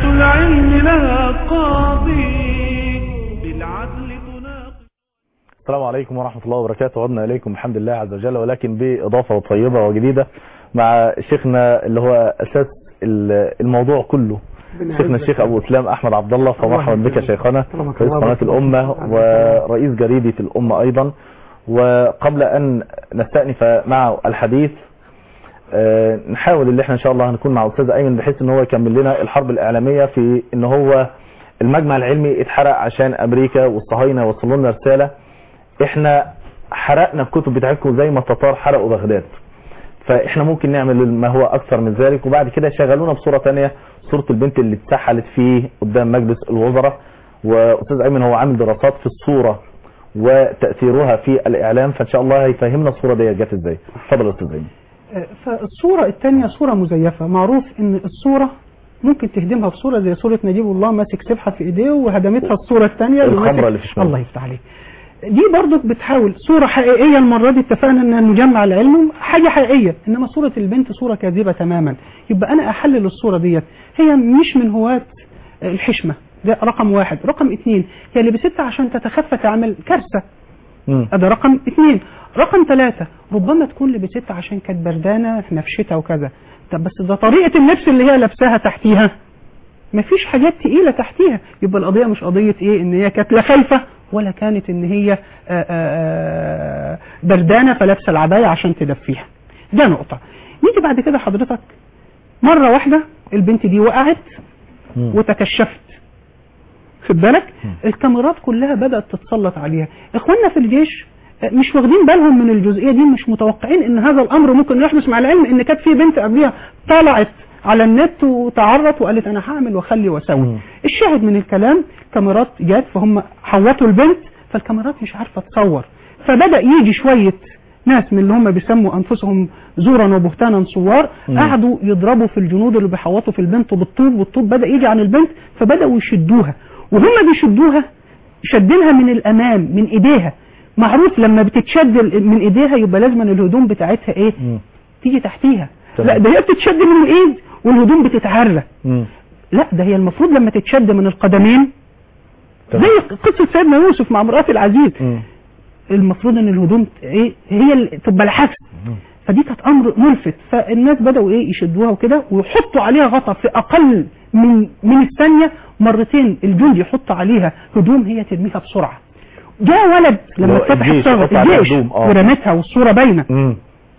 العلم لها قاضي بالعدل تناقض السلام عليكم ورحمة الله وبركاته عدنا إليكم الحمد لله عز وجل ولكن بإضافة طيبة وجديدة مع شيخنا اللي هو أساس ال- الموضوع كله شيخنا الشيخ أبو إسلام أحمد عبد الله فمرحبا بك شيخنا سلامك رئيس الله قناة وبارك الأمة فيك. ورئيس جريدة الأمة أيضا وقبل أن نستأنف مع الحديث آه، نحاول اللي احنا ان شاء الله هنكون مع استاذ ايمن بحيث ان هو يكمل لنا الحرب الاعلاميه في ان هو المجمع العلمي اتحرق عشان امريكا والصهاينه وصلوا لنا رساله احنا حرقنا الكتب بتاعتكم زي ما التتار حرقوا بغداد فاحنا ممكن نعمل ما هو اكثر من ذلك وبعد كده شغلونا بصوره ثانيه صوره البنت اللي اتسحلت فيه قدام مجلس الوزراء واستاذ ايمن هو عامل دراسات في الصوره وتاثيرها في الاعلام فان شاء الله هيفهمنا الصوره دي جت ازاي اتفضل يا استاذ ايمن فالصورة الثانية صورة مزيفة معروف ان الصورة ممكن تهدمها بصورة زي صورة نجيب الله ماسك سبحة في ايديه وهدمتها الصورة الثانية اللي الخمرة ماسك- اللي في شماله. الله يفتح عليك دي برضو بتحاول صورة حقيقية المرة دي اتفقنا ان نجمع العلم حاجة حقيقية انما صورة البنت صورة كاذبة تماما يبقى انا احلل الصورة ديت هي مش من هواة الحشمة ده رقم واحد رقم اثنين هي اللي بستها عشان تتخفى تعمل كارثة مم. ده رقم اثنين رقم ثلاثة ربما تكون لبستها عشان كانت بردانة احنا في شتاء وكذا طب بس ده طريقة اللبس اللي هي لابساها تحتيها مفيش حاجات تقيلة تحتيها يبقى القضية مش قضية ايه ان هي كانت لا خايفة ولا كانت ان هي آآ آآ بردانة فلابسة العباية عشان تدفيها ده نقطة نيجي بعد كده حضرتك مرة واحدة البنت دي وقعت مم. وتكشفت خد بالك الكاميرات كلها بدأت تتسلط عليها اخواننا في الجيش آه، مش واخدين بالهم من الجزئية دي مش متوقعين ان هذا الامر ممكن يحدث مع العلم ان كانت في بنت قبلها طلعت على النت وتعرت وقالت انا هعمل واخلي واسوي مم. الشاهد من الكلام كاميرات جت فهم حوطوا البنت فالكاميرات مش عارفة تصور فبدأ يجي شوية ناس من اللي هم بيسموا انفسهم زورا وبهتانا صوار مم. قعدوا يضربوا في الجنود اللي بيحوطوا في البنت بالطوب والطوب بدأ يجي عن البنت فبدأوا يشدوها وهم بيشدوها شدينها من الامام من ايديها معروف لما بتتشد ال- من ايديها يبقى لازم الهدوم بتاعتها ايه مم. تيجي تحتيها تمام. لا ده هي بتتشد من الايد والهدوم بتتعرى مم. لا ده هي المفروض لما تتشد من القدمين تمام. زي قصة سيدنا يوسف مع امرأة العزيز مم. المفروض ان الهدوم ت- ايه هي اللي تبقى العكس فدي كانت امر ملفت فالناس بدأوا ايه يشدوها وكده ويحطوا عليها غطا في اقل من من الثانية مرتين الجندي يحط عليها هدوم هي ترميها بسرعة جاء ولد لما اللي هو اتفتح الجيش الثغرة يحط عليها الجيش هدوم، آه. ورمتها والصورة باينة مم.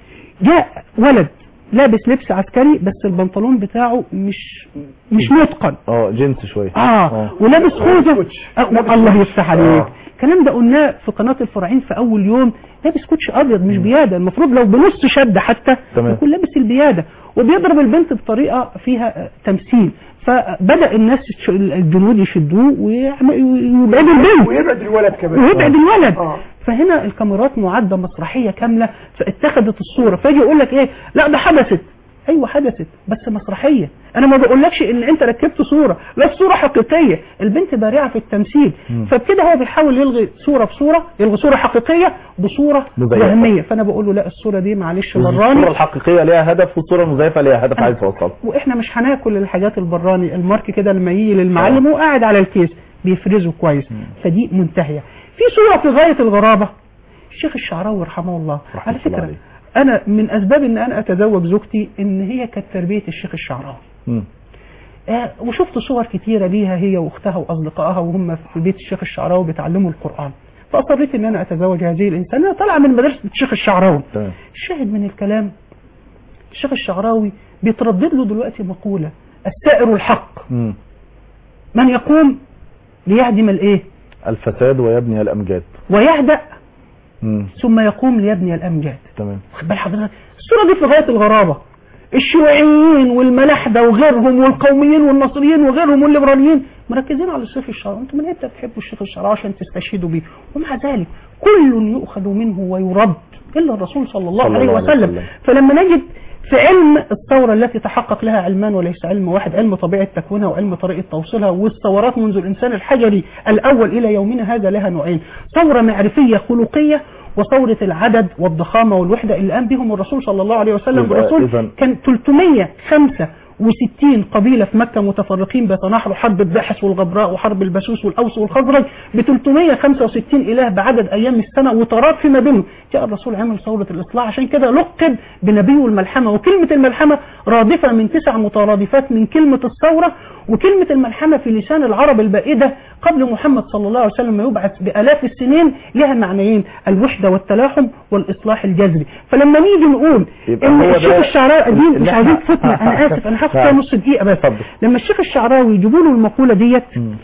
جاء ولد لابس لبس عسكري بس البنطلون بتاعه مش مش متقن اه جنس شويه اه ولابس خوذه آه الله يفتح عليك آه. الكلام ده قلناه في قناه الفراعين في اول يوم لابس كوتش ابيض مش بياده المفروض لو بنص شده حتى تمام. يكون لابس البياده وبيضرب البنت بطريقه فيها آه، تمثيل فبدا الناس يش- الجنود يشدوه ويعمل- ويبعدوا البنت ويبعد الولد كمان ويبعد الولد آه. فهنا الكاميرات معدة مسرحية كاملة فاتخذت الصورة فيجي يقول لك ايه لا ده حدثت ايوه حدثت بس مسرحية انا ما بقولكش ان انت ركبت صورة لا الصورة حقيقية البنت بارعة في التمثيل فبكده هو بيحاول يلغي صورة بصورة يلغي صورة حقيقية بصورة مزيفة. وهمية فانا بقول له لا الصورة دي معلش الصوره براني الحقيقيه ليها هدف والصوره المزيفه ليها هدف عايز توصله واحنا مش هناكل الحاجات البراني المارك كده لما يجي للمعلم وقاعد على الكيس بيفرزه كويس فدي منتهية في صورة في غاية الغرابة الشيخ الشعراوي رحمه الله رحمة على الله فكرة عليه. انا من اسباب ان انا اتزوج زوجتي ان هي كانت تربية الشيخ الشعراوي مم. آه وشفت صور كتيرة ليها هي واختها واصدقائها وهم في بيت الشيخ الشعراوي بيتعلموا القرآن فاصريت ان انا اتزوج هذه الانسانة طالعة من مدرسة الشيخ الشعراوي تمام الشاهد من الكلام الشيخ الشعراوي بيتردد له دلوقتي مقولة السائر الحق مم. من يقوم ليهدم الايه الفساد ويبني الامجاد ويهدأ مم. ثم يقوم ليبني الامجاد تمام واخد بال حضرتك الصورة دي في غاية الغرابة الشيوعيين والملاحدة وغيرهم والقوميين والنصريين وغيرهم والليبراليين مركزين على الشيخ الشعراوي انتم من امتى بتحبوا الشيخ الشعراوي عشان تستشهدوا بيه ومع ذلك كل يؤخذ منه ويرد الا الرسول صلى الله صلى عليه الله عليه وسلم وسلم. فلما نجد في علم الثورة التي تحقق لها علمان وليس علم واحد علم طبيعة تكوينها وعلم طريقة توصيلها والثورات منذ الإنسان الحجري الأول إلى يومنا هذا لها نوعين ثورة معرفية خلقية وثورة العدد والضخامة والوحدة اللي قام بهم الرسول صلى الله عليه وسلم يبقى الرسول إذن- كان و60 قبيلة في مكة متفرقين بيتناحروا حرب الدحس والغبراء وحرب البسوس والأوس والخزرج ب 365 إله بعدد أيام السنة وتراب فيما بينهم جاء الرسول عمل ثورة الإصلاح عشان كده لقب بنبيه الملحمة وكلمة الملحمة رادفة من تسع مترادفات من كلمة الثورة وكلمة الملحمة في لسان العرب البائدة قبل محمد صلى الله عليه وسلم ما يبعث بآلاف السنين لها معنيين الوحدة والتلاحم والإصلاح الجذري فلما نيجي نقول يبقى إن هو ده الشيخ الشعراوي دي اللي مش إحنا- عايزين فتنة أنا آسف أنا هاخد فيها نعم. نص دقيقة بس اتفضل. لما الشيخ الشعراوي يجيبوا له المقولة ديت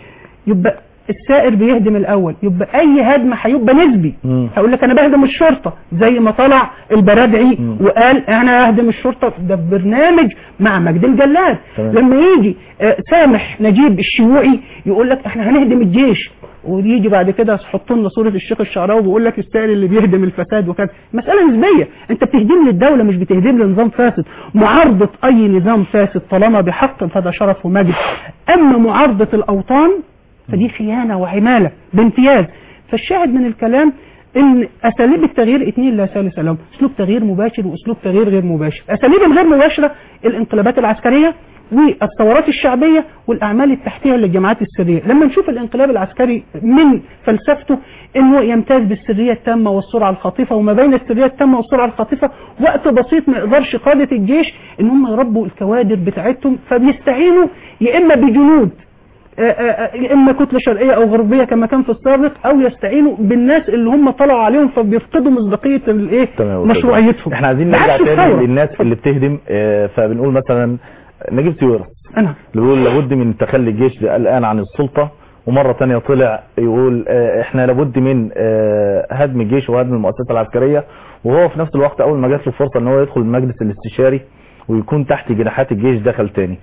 يبقى السائر بيهدم الاول يبقى اي هدم هيبقى نسبي مم. هقول لك انا بهدم الشرطه زي ما طلع البرادعي مم. وقال انا ههدم الشرطه ده في برنامج مع مجد الجلاد تمام. لما يجي آه، سامح نجيب الشيوعي يقول لك احنا هنهدم الجيش ويجي بعد كده يحط لنا صوره الشيخ الشعراوي ويقول لك السائل اللي بيهدم الفساد وكذا مساله نسبيه انت بتهدم للدوله مش بتهدم لنظام فاسد معارضه اي نظام فاسد طالما بحق فده شرف ومجد اما معارضه الاوطان فدي خيانة وعمالة بامتياز فالشاهد من الكلام ان اساليب التغيير اتنين لا ثالث لهم اسلوب تغيير مباشر واسلوب تغيير غير مباشر اساليب الغير مباشرة الانقلابات العسكرية والثورات الشعبية والاعمال التحتية للجماعات السرية لما نشوف الانقلاب العسكري من فلسفته انه يمتاز بالسرية التامة والسرعة الخاطفة وما بين السرية التامة والسرعة الخاطفة وقت بسيط ما يقدرش قادة الجيش ان هم يربوا الكوادر بتاعتهم فبيستعينوا يا اما بجنود آه، آه، يا اما كتله شرقيه او غربيه كما كان في السابق او يستعينوا بالناس اللي هم طلعوا عليهم فبيفقدوا مصداقيه الايه تمام يا أستاذ. مشروعيتهم احنا عايزين بعكس نرجع تاني الثورة. للناس اللي بتهدم آه، فبنقول مثلا نجيب سويرس انا اللي بيقول لابد من تخلي الجيش الآن عن السلطة ومرة تانية طلع يقول آه، احنا لابد من آه، هدم الجيش وهدم المؤسسة العسكرية وهو في نفس الوقت اول ما جات له فرصة ان هو يدخل المجلس الاستشاري ويكون تحت جناحات الجيش دخل تاني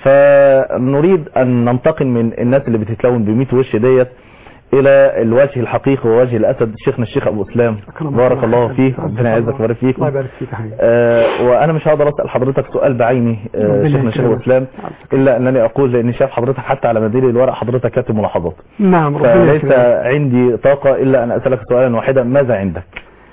فنريد ان ننتقل من الناس اللي بتتلون ب وش ديت الى الوجه الحقيقي ووجه الاسد شيخنا الشيخ ابو اسلام أكرمك بارك الله. الله فيك ربنا يعزك ويبارك فيك الله يبارك فيك يا حبيبي آه وانا مش هقدر اسال حضرتك سؤال بعيني آه ربنا شيخنا الشيخ ابو يكرمك. اسلام الا انني اقول لاني شايف حضرتك حتى على مدير الورق حضرتك كاتب ملاحظات نعم ربنا فليس يكرمك عندي طاقه الا ان اسالك سؤالا واحدا ماذا عندك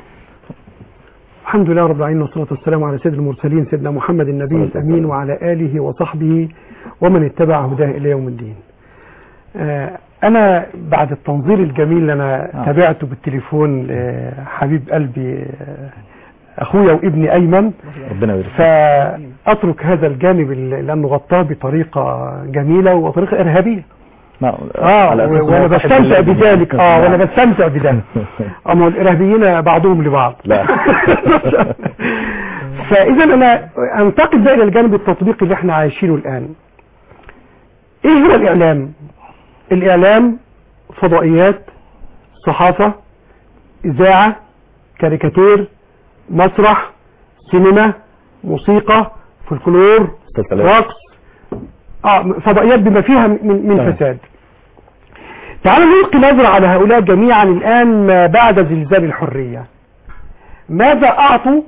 الحمد لله رب العالمين والصلاة والسلام على سيد المرسلين سيدنا محمد النبي صلى الله عليه الأمين وسلم. وعلى آله وصحبه ومن اتبع هداه إلى يوم الدين آه، أنا بعد التنظير الجميل اللي أنا آه. تابعته بالتليفون آه، حبيب قلبي آه، أخويا وابني أيمن ربنا يبارك فيك. فأترك هذا الجانب اللي- لأنه غطاه بطريقة جميلة وطريقة إرهابية نعم اه على أساس و- إن وانا هو صاحب بستمتع بلاد. بذلك اه نعم. وانا بستمتع بذلك اما الارهابيين بعضهم لبعض لا. فاذا انا انتقل بقى الى الجانب التطبيقي اللي احنا عايشينه الان ايه هو الاعلام الاعلام فضائيات صحافة اذاعة كاريكاتير مسرح سينما موسيقى فولكلور مسلسلات. رقص اه فضائيات بما فيها من, من تمام. فساد تعالوا نلقي نظرة على هؤلاء جميعا الآن ما بعد زلزال الحرية ماذا أعطوا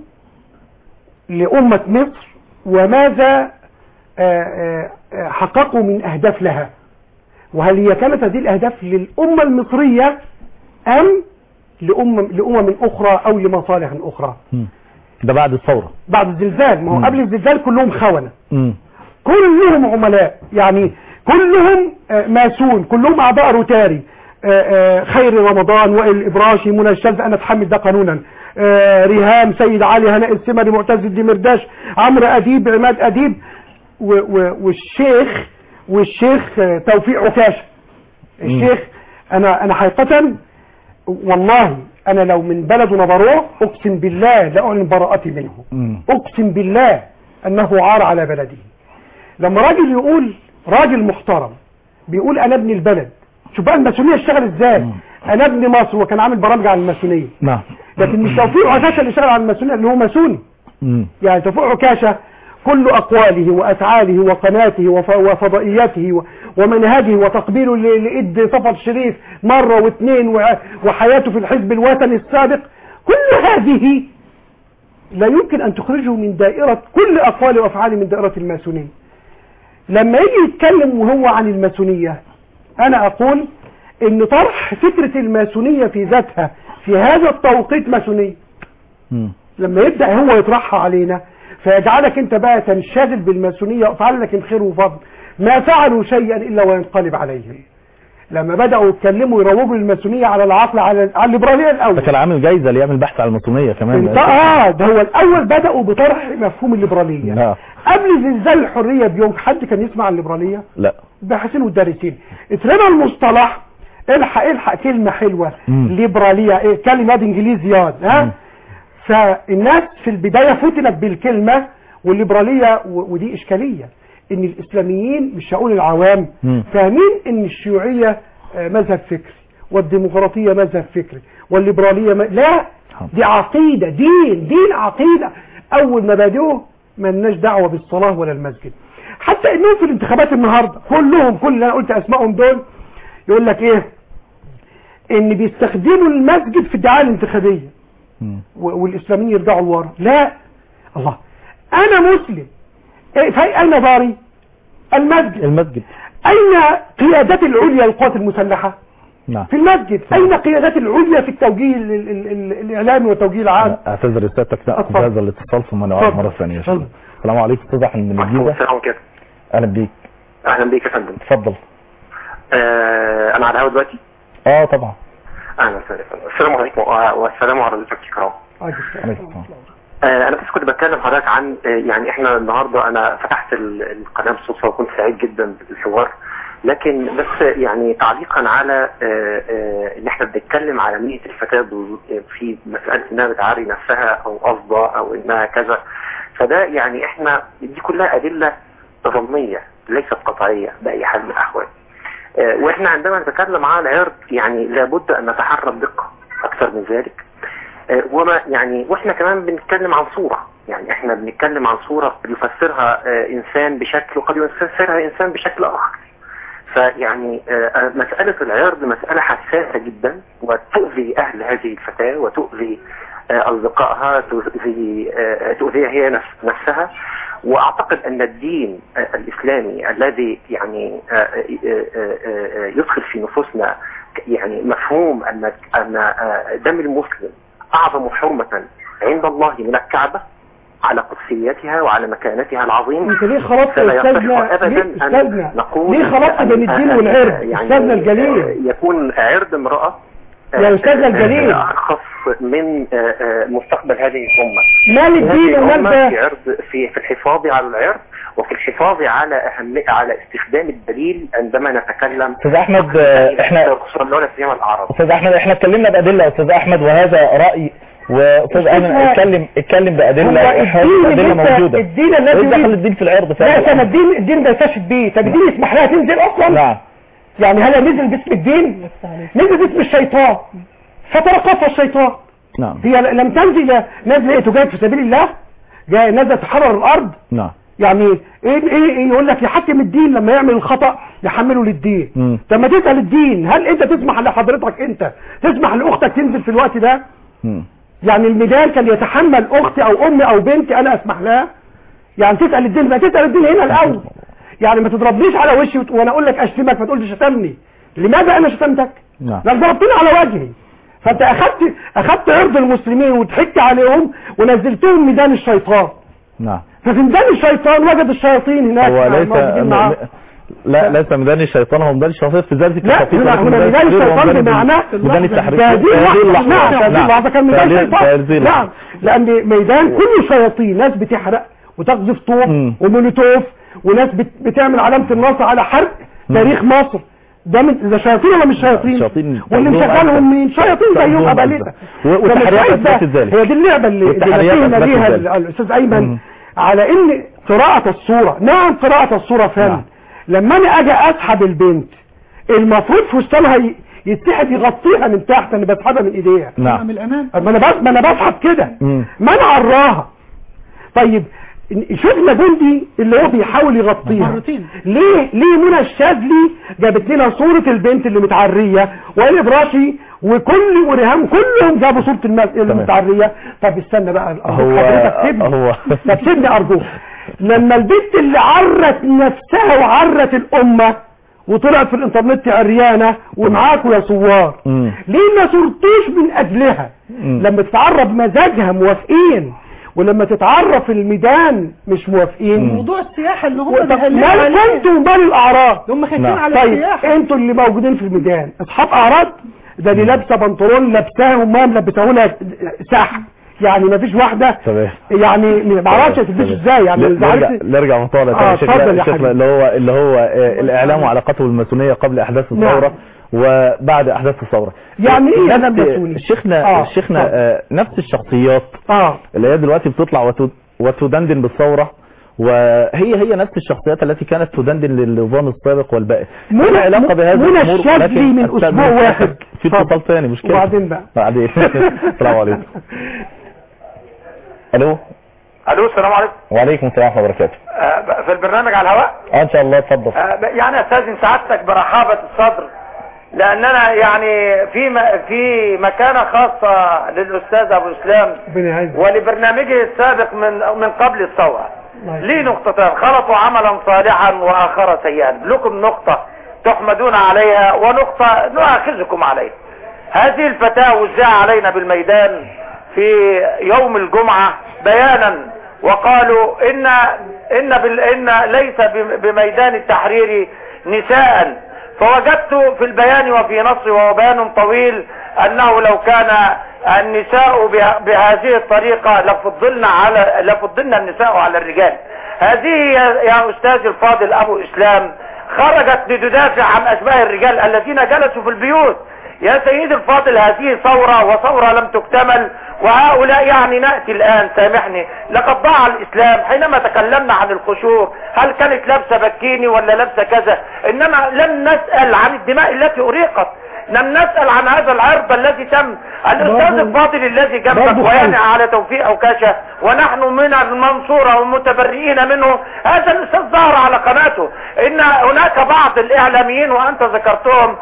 لأمة مصر وماذا آه، آه، آه، حققوا من أهداف لها وهل هي كانت هذه الأهداف للأمة المصرية أم لأمم, لأمم أخرى أو لمصالح أخرى مم. ده بعد الثورة بعد الزلزال ما مم. هو قبل الزلزال كلهم خونة مم. كلهم عملاء يعني كلهم آه، ماسون كلهم اعضاء روتاري آه، آه، خير رمضان وائل الابراشي منى الشاذ انا اتحمل ده قانونا آه، ريهام سيد علي هناء السمري معتز الدمرداش عمرو اديب عماد اديب و- و- والشيخ والشيخ آه، توفيق عكاشه الشيخ انا انا حقيقه والله انا لو من بلد نبروه اقسم بالله لاعلن براءتي منه مم. اقسم بالله انه عار على بلده لما راجل يقول راجل محترم بيقول انا ابن البلد شوف بقى الماسونيه اشتغل ازاي انا ابن مصر وكان عامل برامج عن الماسونيه نعم لكن مش توفيق عكاشه اللي اشتغل عن الماسونيه اللي هو ماسوني مم. يعني توفيق عكاشه كل اقواله وافعاله وقناته وف- وفضائياته و- ومنهجه وتقبيله ل- لإد صفر الشريف مره واثنين و- وحياته في الحزب الوطني السابق كل هذه لا يمكن أن تخرجه من دائرة كل أقواله وأفعاله من دائرة الماسونية لما يجي يتكلم وهو عن الماسونية أنا أقول إن طرح فكرة الماسونية في ذاتها في هذا التوقيت ماسونية مم. لما يبدأ هو يطرحها علينا فيجعلك انت بقى تنشغل بالماسونيه وافعل لك الخير وفضل ما فعلوا شيئا الا وينقلب عليهم لما بداوا يتكلموا يروجوا للماسونيه على العقل على على الليبراليه ده الاول كان عامل جايزه اللي يعمل بحث على الماسونيه كمان انت اه ده هو الاول بداوا بطرح مفهوم الليبراليه لا قبل زلزال الحريه بيوم حد كان يسمع عن الليبراليه لا الباحثين والدارسين اترمى المصطلح الحق الحق كلمة حلوة مم. ليبرالية ايه كلمة انجليزي ياض مم. ها فالناس في البداية فتنت بالكلمة والليبرالية و- ودي اشكالية ان الاسلاميين مش هقول العوام مم. فاهمين ان الشيوعية آه، مذهب فكري والديمقراطية مذهب فكري والليبرالية م... لا دي عقيدة دين دين عقيدة اول مبادئه ملناش دعوة بالصلاة ولا المسجد حتى انهم في الانتخابات النهاردة كلهم كل اللي انا قلت اسمائهم دول يقول لك ايه ان بيستخدموا المسجد في الدعاية الانتخابية مم. و- والاسلاميين يرجعوا لورا لا الله انا مسلم إيه في اين داري المسجد المسجد اين قيادات العليا للقوات المسلحة نعم في المسجد اين قيادات العليا في التوجيه ال- ال- ال- ال- الاعلامي والتوجيه العام اعتذر لسيادتك لا اتفضل. هذا الاتصال ثم نعود اتفضل. مره ثانيه اتفضل. السلام عليكم استاذ احمد من الجيزه السلام كده اهلا بيك اهلا بيك يا فندم اتفضل آه انا على الهوا دلوقتي اه طبعا اهلا وسهلا يا فندم. السلام عليكم و- والسلام على ضيوفك الكرام عليكم السلام. عليكم السلام. آه انا بس كنت بتكلم حضرتك عن آه يعني احنا النهارده انا فتحت ال- القناه بالصدفه وكنت سعيد جدا بالحوار لكن بس يعني تعليقا على آه، آه، ان احنا بنتكلم على نيه الفتاه ب- في مساله انها بتعري نفسها او قصده او انها كذا فده يعني احنا دي كلها ادله ظنيه ليست قطعيه باي حال من الاحوال آه، واحنا عندما نتكلم عن العرض يعني لابد ان نتحرى بدقه اكثر من ذلك آه، وما يعني واحنا كمان بنتكلم عن صورة يعني احنا بنتكلم عن صورة يفسرها آه، انسان بشكل وقد يفسرها انسان بشكل اخر فيعني آه، مسألة العرض مسألة حساسة جدا وتؤذي اهل هذه الفتاة وتؤذي آه، اصدقائها تؤذي آه، تؤذيها هي نفس- نفسها واعتقد ان الدين آه، الاسلامي الذي يعني آه، آه، آه، آه، يدخل في نفوسنا يعني مفهوم ان ان آه، دم المسلم اعظم حرمة عند الله من الكعبة على قدسيتها وعلى مكانتها العظيمة انت ليه خلطت فلا يا يصح استاذنا ابدا ليه ان استاذنا نقول ليه خلطت أن- بين الدين أن- والعرض يعني استاذنا الجليل يكون عرض امرأة يا أستاذنا الجليل. ارخص من آه، آه، مستقبل هذه الامة مال الدين هذه ومال الأمة في ده عرض في في الحفاظ على العرض وفي الحفاظ على أهم على استخدام الدليل عندما نتكلم استاذ احمد آه، احنا خصوصا لولا سيما الأعراض استاذ احمد احنا اتكلمنا بادله يا استاذ احمد وهذا راي واستاذ ايمن اسمها- اتكلم اتكلم هو بادله الدين اللي ادله انت موجوده الدين ايه الذي دخل يريد- الدين في العرض لا فعلا سنة الدين الدين ده يستشهد بيه طب الدين يسمح لها تنزل اصلا نعم يعني هل نزل باسم الدين نزل باسم الشيطان فترقص الشيطان نعم هي لم تنزل نزل ايه تجاهد في سبيل الله جاي نزل تحرر الارض نعم يعني ايه ايه, إيه يقول لك يحكم الدين لما يعمل الخطأ يحمله للدين مم. طب ما تسأل الدين هل انت تسمح لحضرتك انت تسمح لاختك تنزل في الوقت ده مم. يعني الميدان كان يتحمل اختي او امي او بنتي انا اسمح لها يعني تسأل الدين ما تسأل الدين هنا الاول يعني ما تضربنيش على وشي وت- وانا اقول لك اشتمك ما تقولش شتمني لماذا انا شتمتك نعم لان ضربتني على وجهي فانت اخدت اخدت عرض المسلمين وضحكت عليهم ونزلتهم ميدان الشيطان نعم ففي ميدان الشيطان وجد الشياطين هناك هو ليس موجودين م- معاه. م- لا ليس ميدان الشيطان هو ميدان الشياطين في ذلك لا التوقيت هنا ولكن هنا ميدان التحرير هو الشيطان ميدان- بمعناه ميدان التحرير فهذه في هذه اللحظة اللحظة نعم في هذه اللحظة كان ميدان في هذه- في هذه الشيطان اللحظة. نعم لأن ميدان كله شياطين ناس بتحرق وتقذف طوب مم. ومولوتوف وناس بت- بتعمل علامة النصر على حرق تاريخ مصر ده من ده شياطين ولا مش شياطين؟ شياطين واللي تقدم مشغلهم أكثر. مين؟ شياطين زيهم تقدم أبالسة أكثر. و- والتحريات أثبتت ذلك. هي دي اللعبة اللي اللي والتحريات نبهنا أثبتت ليها ذلك. ال- الأستاذ أيمن مم. على إن قراءة الصورة نعم قراءة الصورة فن نعم. لما أنا أجي أسحب البنت المفروض فستانها ي- يتسحب يغطيها من تحت أنا بسحبها من إيديها نعم من الامام ما أنا بس ما أنا بسحب كده مم. ما أنا عراها طيب شفنا جندي اللي هو بيحاول يغطيها مرتين. ليه ليه منى الشاذلي جابت لنا صورة البنت اللي متعرية وائل براشي وكل وريهام كلهم جابوا صورة الم- المتعرية طب استنى بقى أرجوك هو- حضرتك سيبني هو- طب سيبني ارجوك لما البنت اللي عرت نفسها وعرت الامة وطلعت في الانترنت عريانة ومعاكوا يا صوار مم. ليه ما صرتوش من اجلها مم. لما تتعرب مزاجها موافقين ولما تتعرف الميدان مش موافقين موضوع السياحه اللي هم طب بيهللوا مالكم عليه انتوا ومال الاعراض هم خايفين نعم. على طيب السياحه انتوا اللي موجودين في الميدان اصحاب اعراض ده اللي لابسه بنطلون لابساه ومام لابسه لها ساح يعني ما فيش واحده تمام يعني ما اعرفش هتلبسوا ازاي يعني ل- إذا نرجع عرفت- نرجع مطالة آه، تاني اتفضل شيخنا يا شيخنا حبيبي. اللي هو اللي هو آه، الاعلام وعلاقته بالماسونيه قبل احداث نعم. الثوره وبعد احداث الثوره يعني ايه نفس- اعلام ماسوني شيخنا آه، شيخنا اتفضل. آه، نفس الشخصيات اه اللي هي دلوقتي بتطلع وت- وتدندن بالثوره وهي هي نفس الشخصيات التي كانت تدندن للنظام السابق والباقي منى- لها علاقه بهذه منى الامور الشاذلي لكن من أستاذ- أسبوع واحد. في اتفضل. اتصال ثاني مش كده وبعدين بقى بعدين السلام عليكم الو الو السلام عليكم وعليكم السلام ورحمه الله وبركاته آه، في البرنامج على الهواء اه ان شاء الله اتفضل آه، يعني استاذن سعادتك برحابة الصدر لاننا يعني في م- في مكانة خاصة للاستاذ ابو اسلام ربنا يعزك ولبرنامجه السابق من من قبل الثورة الله يسلمك. لي نقطتان خلطوا عملا صالحا واخر سيئا لكم نقطة تحمدون عليها ونقطة نؤاخذكم عليها هذه الفتاة وزع علينا بالميدان في يوم الجمعة بيانا وقالوا ان ان بال ان ليس بم- بميدان التحرير نساء فوجدت في البيان وفي نص وهو بيان طويل انه لو كان النساء به- بهذه الطريقة لفضلنا على لفضلنا النساء على الرجال هذه يا يا استاذ الفاضل ابو اسلام خرجت لتدافع عن اشباه الرجال الذين جلسوا في البيوت يا سيدي الفاضل هذه ثورة وثورة لم تكتمل وهؤلاء يعني نأتي الآن سامحني لقد ضاع الإسلام حينما تكلمنا عن القشور هل كانت لابسة بكيني ولا لابسة كذا إنما لم نسأل عن الدماء التي أريقت لم نسأل عن هذا العرض الذي تم الأستاذ برضو- الفاضل الذي جنبك برضو وينع خالد. على توفيق أوكاشة ونحن من المنصورة والمتبرئين منه هذا الأستاذ ظهر على قناته إن هناك بعض الإعلاميين وأنت ذكرتهم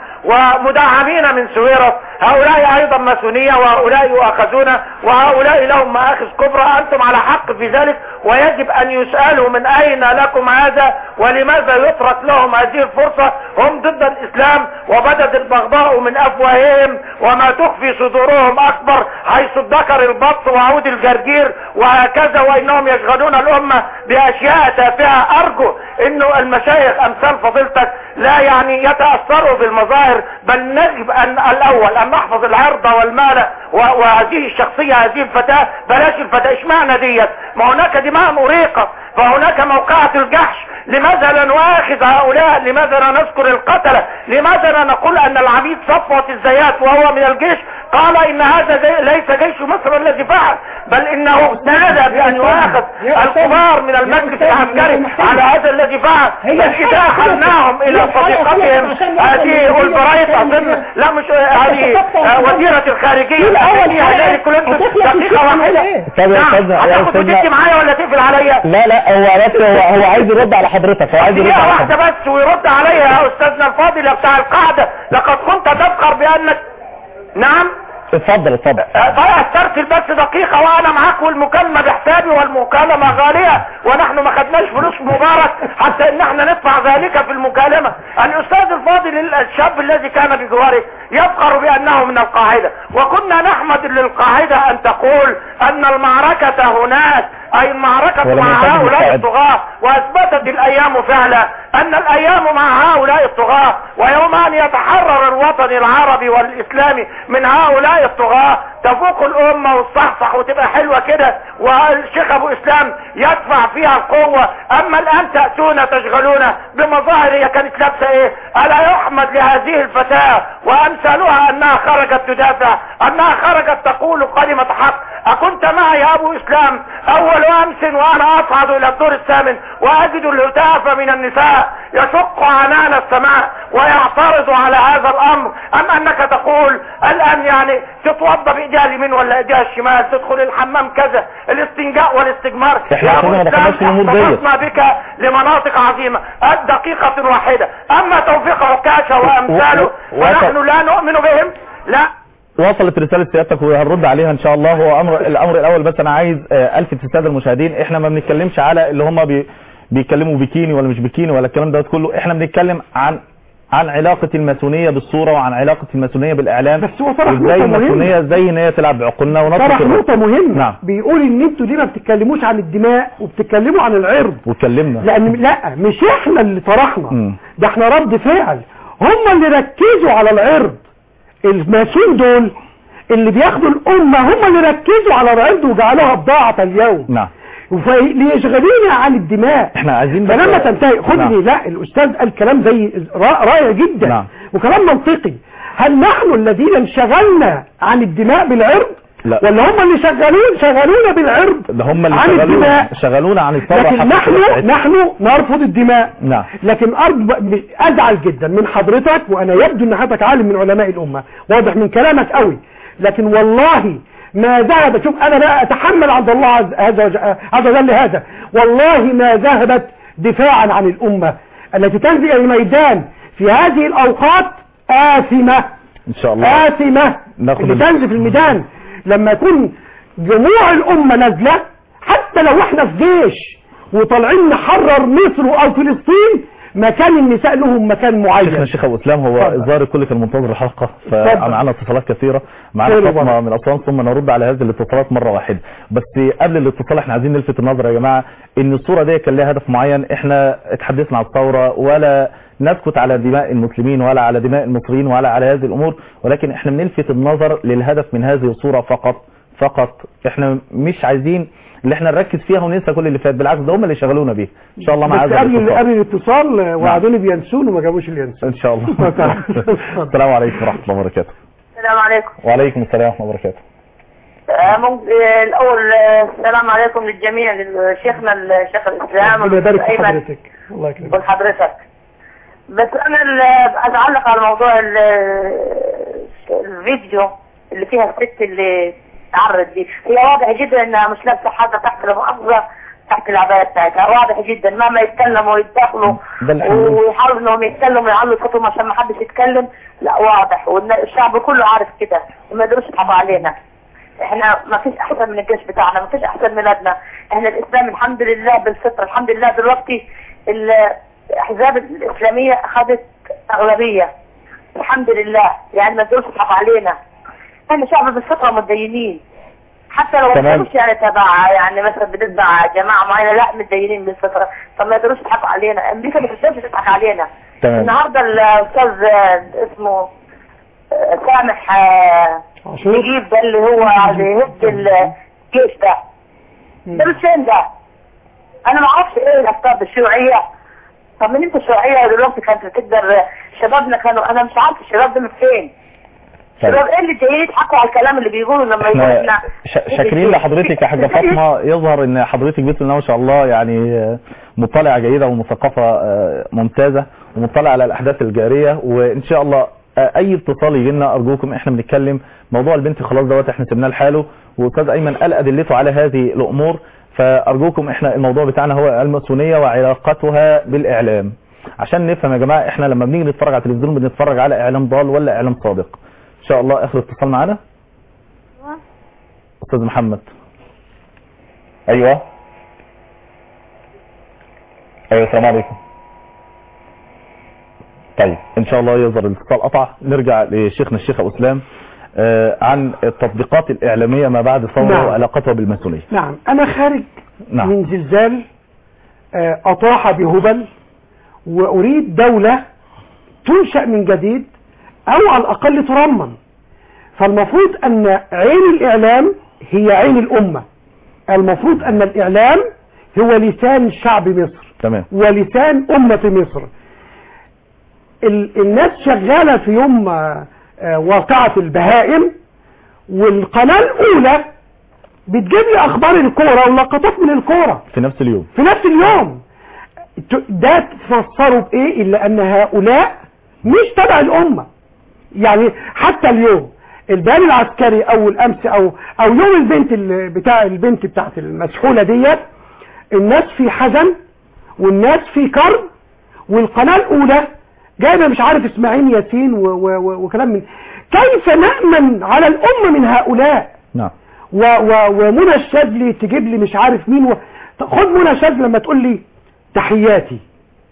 ومدعمين من سويرس هؤلاء أيضا ماسونية وهؤلاء يؤاخذون وهؤلاء لهم مآخذ كبرى أنتم على حق في ذلك ويجب أن يسألوا من أين لكم هذا ولماذا يترك لهم هذه الفرصة هم ضد الإسلام وبدت البغضاء من أفواههم وما تخفي صدورهم أكبر حيث ادكر البط وعود الجرجير وهكذا وإنهم يشغلون الأمة بأشياء تافهة أرجو إنه المشايخ أمثال فضيلتك لا يعني يتأثروا بالمظاهر بل نجب أن الأول أن نحفظ العرض والمال و- وهذه الشخصية هذه الفتاة بلاش الفتاة اشمعنى ديت ما هناك دماء أريقت فهناك موقعة الجحش لماذا لا نؤاخذ هؤلاء لماذا لا نذكر القتلة لماذا لا نقول أن العميد صفوة الزيات وهو من الجيش قال إن هذا زي ليس جيش مصر الذي فعل بل إنه نادى بأن يؤاخذ الكبار من المجلس العسكري على هذا الذي فعل بل إذا أخذناهم إلى صديقتهم هذه البرايط أظن لا مش هذه آه، وزيرة الخارجية التي فيها هيلاري كلينتون دقيقة واحدة طب يا نعم أستاذ- يا هتاخد أستاذ- وتدي معايا ولا تقفل عليا لا لا هو بس هو, هو عايز يرد على حضرتك هو عايز يرد دقيقة على واحدة حضرتك بس ويرد عليا يا أستاذنا الفاضل يا بتاع القاعدة لقد كنت تفخر بأنك نعم اتفضل اتفضل ضيع استرسل بس دقيقة وانا معاك والمكالمة بحسابي والمكالمة غالية ونحن ما خدناش فلوس مبارك حتى ان احنا ندفع ذلك في المكالمة الاستاذ الفاضل الشاب الذي كان بجواره يفخر بانه من القاعدة وكنا نحمد للقاعدة ان تقول ان المعركة هناك اي المعركة ولم مع يكن هؤلاء بالقاعدة. الطغاة واثبتت الايام فعلا ان الايام مع هؤلاء الطغاة ويوم ان يتحرر الوطن العربي والاسلامي من هؤلاء الطغاة تفوق الامة والصحصح وتبقى حلوة كده والشيخ ابو اسلام يدفع فيها القوة اما الان تأتون تشغلون بمظاهر هي كانت لابسة ايه الا يحمد لهذه الفتاة وامثالها انها خرجت تدافع انها خرجت تقول كلمة حق اكنت معي يا ابو اسلام اول امس وانا اصعد الى الدور الثامن واجد الهتاف من النساء يشق عنان السماء ويعترض على هذا الامر ام انك تقول الان يعني تتوضا بايديها اليمين ولا ايديها الشمال تدخل الحمام كذا الاستنجاء والاستجمار إحنا يا ابو كنا ما دخلناش في الأمور ديت. احتفظنا بك لمناطق عظيمة دقيقة واحدة اما توفيق عكاشة وامثاله و- و- فنحن لا نؤمن بهم لا وصلت رسالة سيادتك وهنرد عليها ان شاء الله هو امر الامر الاول بس انا عايز آه، الفت الساده المشاهدين احنا ما بنتكلمش على اللي هم بي بيتكلموا بيكيني ولا مش بيكيني ولا الكلام ده كله احنا بنتكلم عن عن علاقة الماسونية بالصورة وعن علاقة الماسونية بالإعلام بس هو طرح وازاي نقطة مهمة. الماسونية ازاي ان هي تلعب بعقولنا ونترك طرح الرأي. نقطة مهمة نعم بيقول ان انتوا ليه ما بتتكلموش عن الدماء وبتتكلموا عن العرض واتكلمنا لان لا مش احنا اللي طرحنا مم. ده احنا رد فعل هم اللي ركزوا على العرض الماسون دول اللي بياخدوا الامة هم اللي ركزوا على العرض وجعلوها بضاعة اليوم نعم وفي- ليشغلونا عن الدماء احنا عايزين بس- فلما تنتهي خد نعم. لي لا الاستاذ قال كلام زي را- رائع جدا نعم. وكلام منطقي هل نحن الذين انشغلنا عن الدماء بالعرض لا. ولا هم اللي شغالون شغلونا بالعرض ده هم اللي عن شغلونا الدماء شغلونا عن الثورة لكن حتى نحن بتاعتنا. نحن نرفض الدماء نعم لكن أرض أزعل جدا من حضرتك وأنا يبدو أن حضرتك عالم من علماء الأمة واضح من كلامك قوي لكن والله ما ذهب شوف أنا لا أتحمل عند الله عز عز وج- عز وجل هذا والله ما ذهبت دفاعا عن الأمة التي تنزل إلى الميدان في هذه الأوقات آثمة ان شاء الله آثمة ناخد اللي ال- تنزل في الميدان لما يكون جموع الأمة نازلة حتى لو احنا في جيش وطالعين نحرر مصر أو فلسطين مكان النساء لهم مكان شيخنا معين الشيخ ابو اسلام هو اتفضل. الظاهر الكل كان منتظر الحلقه اتفضل. فمعنا اتصالات كثيره معنا خير فاطمه وبركة. من اسوان ثم نرد على هذه الاتصالات مره واحده بس قبل الاتصال احنا عايزين نلفت النظر يا جماعه ان الصوره دي كان لها هدف معين احنا اتحدثنا عن الثوره ولا نسكت على دماء المسلمين ولا على دماء المصريين ولا على هذه الامور ولكن احنا بنلفت النظر للهدف من هذه الصوره فقط فقط احنا مش عايزين اللي احنا نركز فيها وننسى كل اللي فات بالعكس ده هم اللي شغلونا بيه ان شاء الله مع بس هذا قبل الاتصال قبل الاتصال آه، وعدوني بينسون وما جابوش اللي ينسون ان شاء الله اتفضل. السلام عليكم ورحمه الله وبركاته السلام عليكم وعليكم السلام ورحمه الله وبركاته آه، ممكن آه، الأول آه، السلام عليكم للجميع لشيخنا الشيخ الإسلام ربنا يبارك في أيمن حضرتك الله يكرمك ولحضرتك بس أنا ال- أتعلق على موضوع ال- الفيديو اللي فيها الست اللي تعرض دي هي واضح جدا إنها مش لابسة حاجة تحت المؤاخذة تحت العباية بتاعتها واضح جدا مهما يتكلموا ويتدخلوا ده اللي احنا بنقوله. ويحاولوا انهم يتكلموا ويعلوا صوتهم عشان ما حدش يتكلم لا واضح والشعب كله عارف كده وما يقدروش يضحكوا علينا احنا ما فيش احسن من الجيش بتاعنا ما فيش احسن من بلادنا احنا الاسلام الحمد لله بالفطره الحمد لله دلوقتي الاحزاب الاسلاميه اخذت اغلبيه الحمد لله يعني ما يقدروش يضحكوا علينا احنا شعب بالفطره متدينين حتى لو ما تمام. كانوش يعني تبع يعني مثلا بنتبع جماعه معينه لا متدينين بالفطره طب ما يقدروش يضحكوا علينا امريكا ما تقدرش تضحك علينا تمام النهارده الاستاذ آه، اسمه آه، سامح آه، عاشور نجيب ده اللي هو عايز يهد الجيش ده ده مش فين ده انا ما اعرفش ايه الافكار الشيوعيه طب من انت الشيوعيه دلوقتي كانت تقدر شبابنا كانوا انا مش عارف الشباب ده من فين طيب. شباب ايه اللي جايين يضحكوا على الكلام اللي بيقولوا لما يقولوا احنا احنا ش- شاكرين لحضرتك يا حاجه فاطمه يظهر ان حضرتك بسم الله ما شاء الله يعني آه، مطلعه جيده ومثقفه آه، ممتازه ومطلعه على الاحداث الجاريه وان شاء الله آه، اي اتصال يجي لنا ارجوكم احنا بنتكلم موضوع البنت خلاص دوت احنا سيبناه لحاله واستاذ ايمن قال ادلته على هذه الامور فارجوكم احنا الموضوع بتاعنا هو الماسونيه وعلاقتها بالاعلام عشان نفهم يا جماعه احنا لما بنيجي نتفرج على التلفزيون بنتفرج على اعلام ضال ولا اعلام صادق ان شاء الله اخر اتصال معانا استاذ محمد ايوه ايوه السلام عليكم طيب ان شاء الله يظهر الاتصال قطع نرجع لشيخنا الشيخ ابو اسلام آه عن التطبيقات الاعلاميه ما بعد الثوره نعم. وعلاقتها بالماسونيه نعم أنا خارج نعم من زلزال آه، أطاح بهبل وأريد دولة تنشأ من جديد أو على الأقل ترمم فالمفروض أن عين الإعلام هي عين الأمة المفروض أن الإعلام هو لسان شعب مصر تمام ولسان أمة مصر ال- الناس شغالة في يوم آه، آه، واقعة البهائم والقناة الأولى بتجيب لي أخبار الكورة ولقطات من الكورة في نفس اليوم في نفس اليوم ت- ده تفسره بإيه إلا أن هؤلاء مش تبع الأمة يعني حتى اليوم البيان العسكري أو الأمس أو أو يوم البنت ال- بتاع البنت بتاعت المسحولة ديت الناس في حزن والناس في كرب والقناة الأولى جايبة مش عارف اسماعيل ياسين و- و- و- وكلام من كيف نأمن على الأمة من هؤلاء نعم و و ومنى الشاذلي تجيب لي مش عارف مين و... خد منى الشاذلي لما تقول لي تحياتي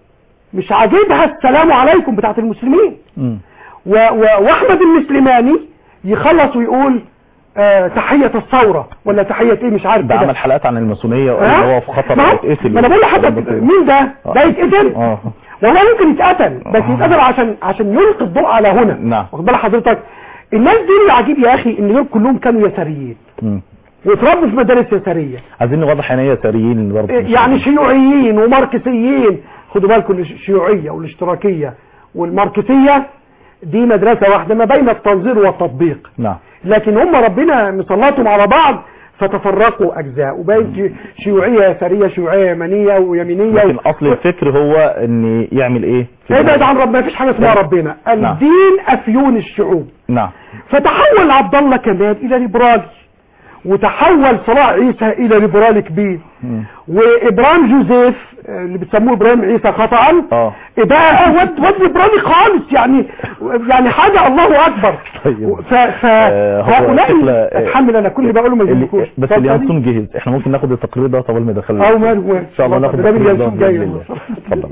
مش عاجبها السلام عليكم بتاعت المسلمين مم. و و واحمد المسلماني يخلص ويقول آه تحية الثورة ولا تحية ايه مش عارف ده كده. عمل حلقات عن الماسونيه وقال ها؟ ان هو في خطر ما هو- يتقتل ما انا بقول لحضرتك مين ده ده يتقتل اه والله ممكن يتقتل بس يتقتل عشان عشان يلقي الضوء على هنا نعم. واخد بال حضرتك الناس دي العجيب يا اخي ان دول كلهم كانوا يساريين مم. واتربوا في مدارس يساريه عايزين نوضح يعني ايه يساريين برضه يعني شيوعيين وماركسيين خدوا بالكم الشيوعيه والاشتراكيه والماركسيه دي مدرسه واحده ما بين التنظير والتطبيق نعم لكن هم ربنا مسلطهم على بعض فتفرقوا اجزاء وبين شيوعيه يساريه شيوعيه يمنيه ويمينيه لكن اصل الفكر هو ان يعمل ايه في ابعد البلد. عن ربنا مفيش حاجه اسمها نعم. ربنا نعم. الدين افيون الشعوب نعم فتحول عبد الله كمال الى ليبرالي وتحول صلاح عيسى الى ليبرالي كبير مم. وابراهيم جوزيف آه، اللي بتسموه ابراهيم عيسى خطا اه بقى واد واد ليبرالي خالص يعني يعني حاجه الله اكبر طيب. ف ف آه، هو هؤلاء شكل- آه، اتحمل انا كل اللي بقوله ما اللي- يهمكوش بس اتفضل. اليانسون جهز احنا ممكن ناخد التقرير ده طوال ما دخل او ماله ماله. ان شاء الله ناخد ده من التقرير ده اليانسون جاي. بإذن الله. اتفضل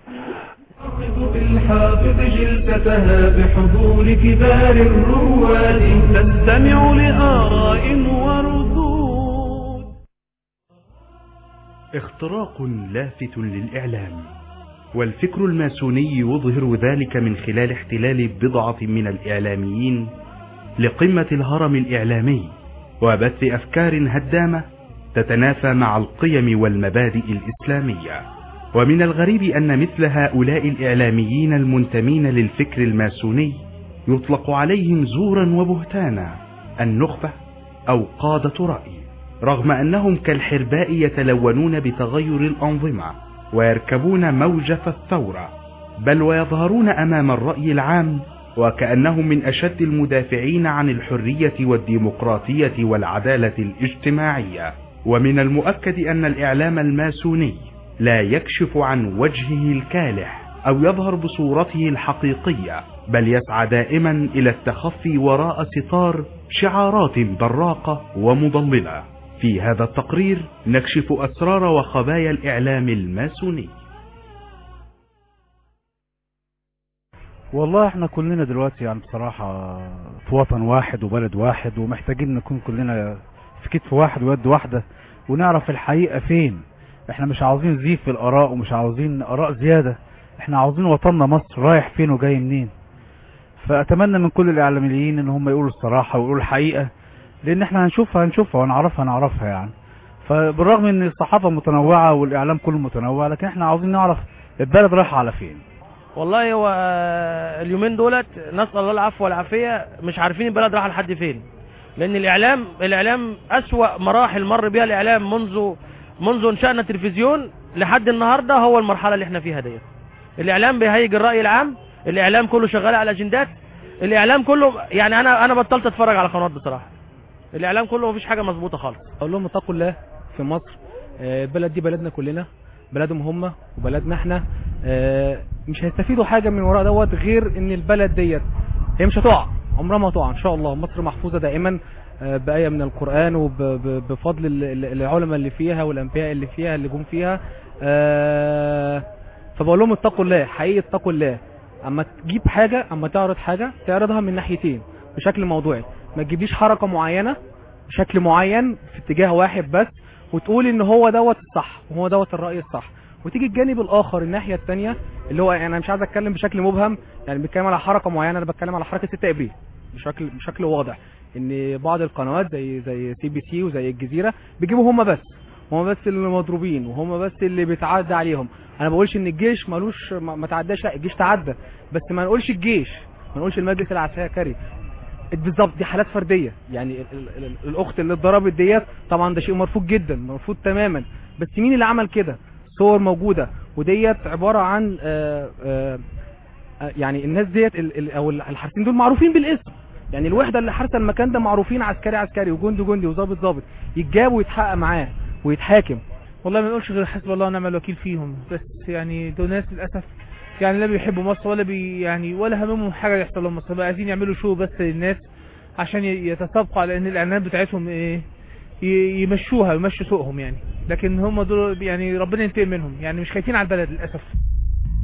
بالحافظ جلستها بحضور كبار الرواد تستمع لآراء وردود اختراق لافت للإعلام والفكر الماسوني يظهر ذلك من خلال احتلال بضعة من الإعلاميين لقمة الهرم الإعلامي وبث أفكار هدامة تتنافى مع القيم والمبادئ الإسلامية ومن الغريب أن مثل هؤلاء الإعلاميين المنتمين للفكر الماسوني يطلق عليهم زورا وبهتانا النخبة أو قادة رأي رغم أنهم كالحرباء يتلونون بتغير الأنظمة ويركبون موجة الثورة بل ويظهرون أمام الرأي العام وكأنهم من أشد المدافعين عن الحرية والديمقراطية والعدالة الاجتماعية ومن المؤكد أن الإعلام الماسوني لا يكشف عن وجهه الكالح أو يظهر بصورته الحقيقية بل يسعى دائما إلى التخفي وراء ستار شعارات براقة ومضللة في هذا التقرير نكشف أسرار وخبايا الإعلام الماسوني والله احنا كلنا دلوقتي يعني بصراحة في وطن واحد وبلد واحد ومحتاجين نكون كلنا في كتف واحد ويد واحدة ونعرف الحقيقة فين احنا مش عاوزين زيف في الآراء ومش عاوزين آراء زيادة احنا عاوزين وطننا مصر رايح فين وجاي منين فأتمنى من كل الإعلاميين ان هم يقولوا الصراحة ويقولوا الحقيقة لأن احنا هنشوفها هنشوفها ونعرفها نعرفها يعني فبالرغم ان الصحافة متنوعة والإعلام كله متنوع لكن احنا عاوزين نعرف البلد رايحة على فين والله هو اليومين دولت نسأل الله العفو والعافية مش عارفين البلد رايحة لحد فين لأن الإعلام الإعلام أسوأ مراحل مر بها الإعلام منذ منذ انشأنا التلفزيون لحد النهاردة هو المرحلة اللي احنا فيها ديت الإعلام بيهيج الرأي العام الإعلام كله شغال على أجندات الإعلام كله يعني أنا أنا بطلت أتفرج على قنوات بصراحة الإعلام كله مفيش حاجة مظبوطة خالص اقول لهم اتقوا الله في مصر آه، البلد دي بلدنا كلنا بلدهم هم وبلدنا احنا آه، مش هيستفيدوا حاجه من وراء دوت غير ان البلد ديت هي مش هتقع عمرها ما هتقع ان شاء الله مصر محفوظه دائما آه، بآية من القرآن وبفضل العلماء اللي فيها والأنبياء اللي فيها اللي جم فيها آه، فبقول لهم اتقوا الله حقيقي اتقوا الله اما تجيب حاجة اما تعرض حاجة تعرضها من ناحيتين بشكل موضوعي ما تجيبليش حركة معينة بشكل معين في اتجاه واحد بس وتقول ان هو دوت الصح وهو دوت الرأي الصح وتيجي الجانب الاخر الناحية التانية اللي هو انا مش عايز اتكلم بشكل مبهم يعني بتكلم على حركة معينة انا بتكلم على حركة 6 ابريل بشكل بشكل واضح ان بعض القنوات زي زي سي بي سي وزي الجزيرة بيجيبوا هم بس هم بس اللي مضروبين وهم بس اللي بيتعدى عليهم انا بقولش ان الجيش ملوش ما ما تعداش لا الجيش تعدى بس ما نقولش الجيش ما نقولش المجلس العسكري بالظبط دي حالات فرديه يعني ال ال ال الاخت اللي اتضربت ديت طبعا ده شيء مرفوض جدا مرفوض تماما بس مين اللي عمل كده صور موجوده وديت عباره عن آآ آآ يعني الناس ديت ال- ال- او الحارسين دول معروفين بالاسم يعني الوحده اللي حارسه المكان ده معروفين عسكري عسكري وجندي جندي وظابط ظابط يتجاب ويتحقق معاه ويتحاكم والله ما نقولش غير حسب الله ونعم الوكيل فيهم بس يعني دول ناس للاسف يعني لا بيحبوا مصر ولا بي يعني ولا هممهم حاجه يحصل لهم مصر بقى عايزين يعملوا شو بس للناس عشان ي- يتسابقوا على ان الاعلانات بتاعتهم ايه ي- يمشوها ويمشوا سوقهم يعني لكن هم دول يعني ربنا ينتقم منهم يعني مش خايفين على البلد للاسف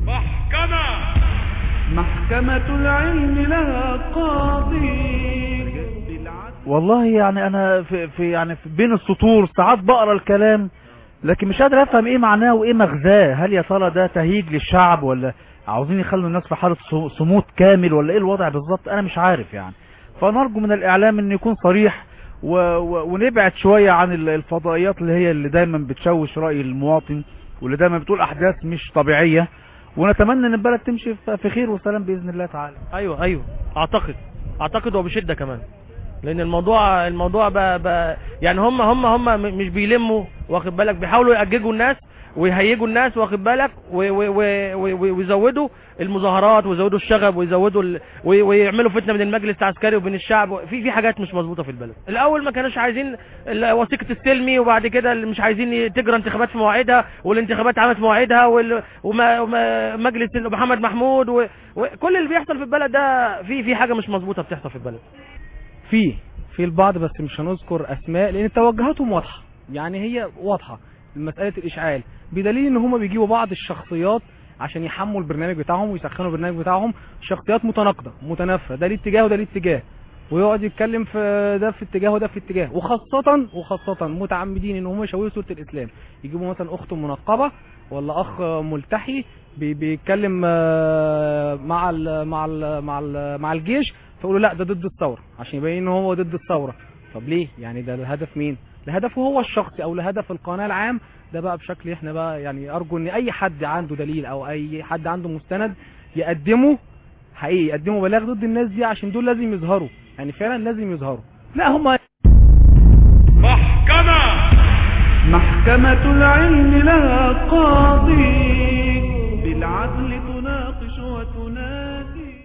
محكمة العلم لها قاضي والله يعني انا في, في يعني في بين السطور ساعات بقرا الكلام لكن مش قادر افهم ايه معناه وايه مغزاه هل يا ترى ده تهيج للشعب ولا عاوزين يخلوا الناس في حاله ص- صمود كامل ولا ايه الوضع بالظبط انا مش عارف يعني فنرجو من الاعلام انه يكون صريح و... و... ونبعد شويه عن ال- الفضائيات اللي هي اللي دايما بتشوش راي المواطن واللي دايما بتقول احداث مش طبيعيه ونتمنى ان البلد تمشي في في خير وسلام باذن الله تعالى ايوه ايوه اعتقد اعتقد وبشده كمان لان الموضوع الموضوع بقى, بقى يعني هم هم هم م- مش بيلموا واخد بالك بيحاولوا يأججوا الناس ويهيجوا الناس واخد بالك و- و- و- و- ويزودوا المظاهرات ويزودوا الشغب ويزودوا ال... وي- ويعملوا فتنه من المجلس العسكري وبين الشعب في في حاجات مش مظبوطه في البلد الاول ما كانوش عايزين ال- وثيقه السلمي وبعد كده اللي مش عايزين تجرى انتخابات في مواعيدها والانتخابات عملت في مواعيدها وال... وما... وما... مجلس محمد محمود و... وكل اللي بيحصل في البلد ده في في حاجه مش مظبوطه بتحصل في البلد في في البعض بس مش هنذكر اسماء لان توجهاتهم واضحه يعني هي واضحه مساله الاشعال بدليل ان هم بيجيبوا بعض الشخصيات عشان يحموا البرنامج بتاعهم ويسخنوا البرنامج بتاعهم شخصيات متناقضه متنافره ده ليه اتجاه وده ليه اتجاه ويقعد يتكلم في ده في اتجاه وده في اتجاه وخاصة وخاصة متعمدين ان هم يشوهوا صورة الاسلام يجيبوا مثلا اخت منقبة ولا اخ ملتحي بي- بيتكلم آه، مع ال مع ال مع ال مع الجيش فيقولوا لا ده ضد الثورة عشان يبين ان هو ضد الثورة طب ليه يعني ده الهدف مين لهدفه هو الشخصي او لهدف القناة العام ده بقى بشكل احنا بقى يعني ارجو ان اي حد عنده دليل او اي حد عنده مستند يقدمه حقيقي يقدموا بلاغ ضد الناس دي عشان دول لازم يظهروا يعني فعلا لازم يظهروا لا هم محكمة العلم لها قاضي بالعدل تناقش وتنادي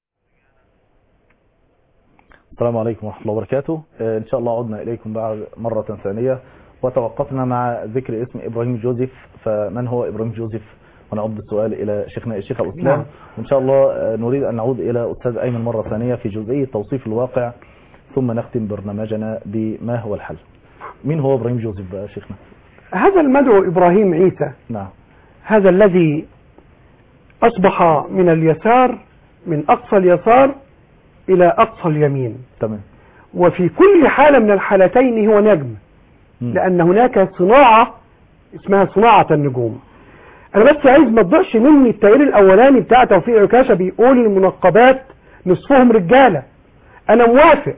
السلام عليكم ورحمة الله وبركاته آه، إن شاء الله عدنا إليكم بعد مرة ثانية وتوقفنا مع ذكر اسم إبراهيم جوزيف فمن هو إبراهيم جوزيف ونعود بالسؤال إلى شيخنا الشيخ أبو إسلام نعم. وإن شاء الله آه، نريد أن نعود إلى أستاذ أيمن مرة ثانية في جزئية توصيف الواقع ثم نختم برنامجنا بما هو الحل مين هو إبراهيم جوزيف بقى شيخنا هذا المدعو إبراهيم عيسى نعم هذا الذي أصبح من اليسار من أقصى اليسار إلى أقصى اليمين تمام وفي كل حالة من الحالتين هو نجم مم. لأن هناك صناعة اسمها صناعة النجوم أنا بس عايز ما تضيعش مني التقرير الأولاني بتاع توفيق عكاشة بيقول المنقبات نصفهم رجالة أنا موافق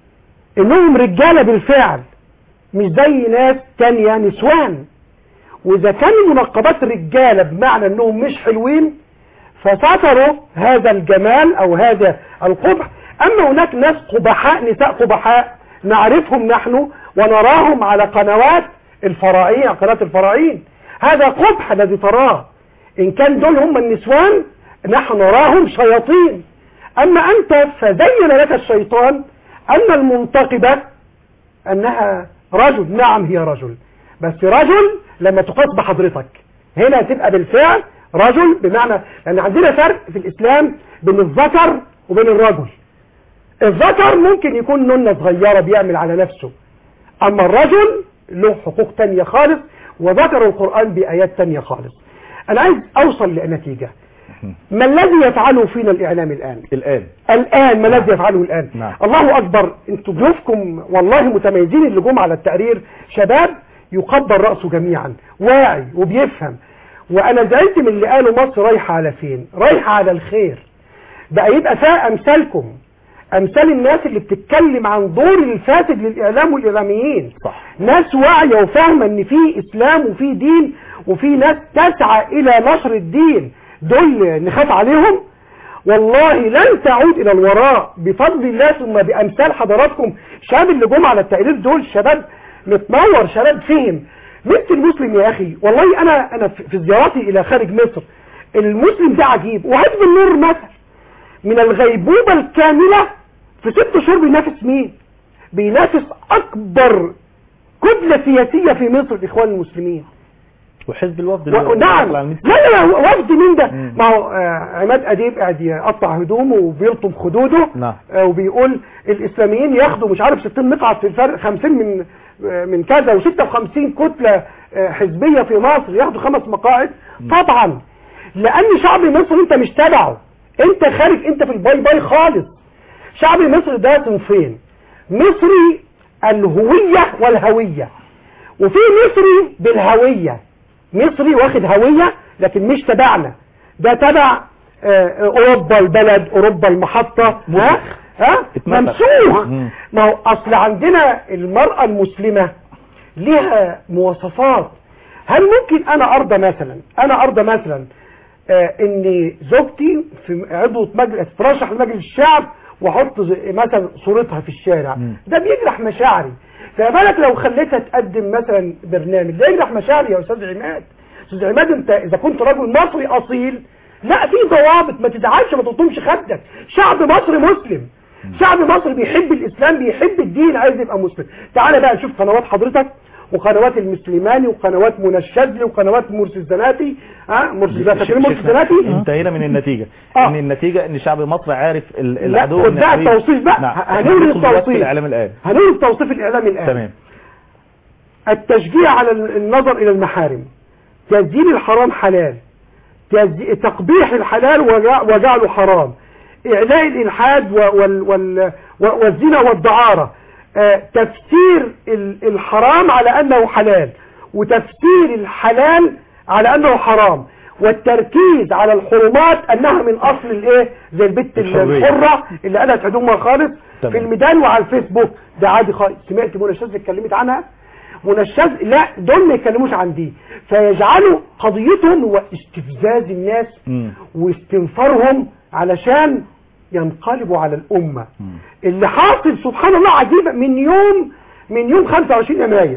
إنهم رجالة بالفعل مش زي ناس تانية نسوان وإذا كان المنقبات رجالة بمعنى إنهم مش حلوين فستروا هذا الجمال أو هذا القبح أما هناك ناس قبحاء نساء قبحاء نعرفهم نحن ونراهم على قنوات الفرائية قناة الفرائين هذا قبح الذي تراه إن كان دول هم النسوان نحن نراهم شياطين أما أنت فزين لك الشيطان أن المنتقبة أنها رجل نعم هي رجل بس رجل لما تقاس بحضرتك هنا تبقى بالفعل رجل بمعنى لأن عندنا فرق في الإسلام بين الذكر وبين الرجل الذكر ممكن يكون نونة صغيرة بيعمل على نفسه أما الرجل له حقوق تانية خالص وذكر القرآن بآيات تانية خالص أنا عايز أوصل لنتيجة ما الذي يفعله فينا الإعلام الآن الآن الآن ما الذي يفعله الآن نعم. الله أكبر انتوا ضيوفكم والله متميزين اللي جم على التقرير شباب يقدر رأسه جميعا واعي وبيفهم وأنا زعلت من اللي قالوا مصر رايحة على فين رايحة على الخير بقى يبقى فيها أمثالكم أمثال الناس اللي بتتكلم عن دور الفاسد للإعلام والإعلاميين صح ناس واعية وفاهمة ان في اسلام وفي دين وفي ناس تسعى الى نشر الدين دول نخاف عليهم والله لن تعود الى الوراء بفضل الله ثم بامثال حضراتكم شباب اللي جم على التقرير دول شباب متنور شباب فهم بنت المسلم يا اخي والله انا انا في في زياراتي الى خارج مصر المسلم ده عجيب وحزب النور مثل من الغيبوبة الكاملة في ست شهور بينافس مين بينافس اكبر كتلة سياسية في مصر الإخوان المسلمين وحزب الوفد اللي و... نعم داخل على المسجد. لا لا وفد مين ده مم. ما هو آه، عماد أديب قاعد يقطع هدومه وبيلطم خدوده نعم آه، وبيقول الإسلاميين ياخدوا مش عارف 60 مقعد في الفرق 50 من آه، من كذا و56 كتلة آه، حزبية في مصر ياخدوا خمس مقاعد طبعا لان شعب مصر انت مش تبعه انت خارج انت في الباي باي خالص شعب مصر ده صنفين مصري الهوية والهوية وفي مصري بالهوية مصري واخد هوية لكن مش تبعنا ده تبع آه، اوروبا البلد اوروبا المحطة ها ها اتمسح. ممسوح مم. ما هو اصل عندنا المرأة المسلمة لها مواصفات هل ممكن انا ارضى مثلا انا ارضى مثلا آه ان زوجتي في عضو مجلس ترشح لمجلس الشعب واحط ز- مثلا صورتها في الشارع مم. ده بيجرح مشاعري فما بالك لو خليتها تقدم مثلا برنامج ده يجرح مشاعري يا استاذ عماد استاذ عماد انت اذا كنت رجل مصري اصيل لا في ضوابط ما تزعلش ما تطمش خدك شعب مصر مسلم شعب مصر بيحب الاسلام بيحب الدين عايز يبقى مسلم تعال بقى نشوف قنوات حضرتك وقنوات المسلماني وقنوات منى الشاذلي وقنوات مرسي الزناتي ها مرسي بقى فاكرين مرسي الزناتي انتهينا من النتيجة آه. ان النتيجة ان شعب مصر عارف ال- لا العدو خد بقى النحريف. التوصيف بقى نعم. ه- احنا هنوري ندخل دلوقتي في التوصيف الاعلام الان هنقول التوصيف الاعلامي الان تمام التشجيع على النظر الى المحارم تسجيل الحرام حلال تز- تقبيح الحلال وجع- وجعله حرام اعلاء الالحاد و- وال وال و- والزنا والدعارة آه، تفسير ال- الحرام على انه حلال وتفسير الحلال على انه حرام والتركيز على الحرمات انها من اصل الايه زي البت الحرية. الحرة اللي قالت هدومها خالص تمام. في الميدان وعلى الفيسبوك ده عادي خالص سمعت منى الشاذلي اتكلمت عنها منى الشاذلي لا دول ما يتكلموش عن دي فيجعلوا قضيتهم هو استفزاز الناس مم. واستنفارهم علشان ينقلبوا على الأمة اللي حاصل سبحان الله عجيبة من يوم من يوم 25 يناير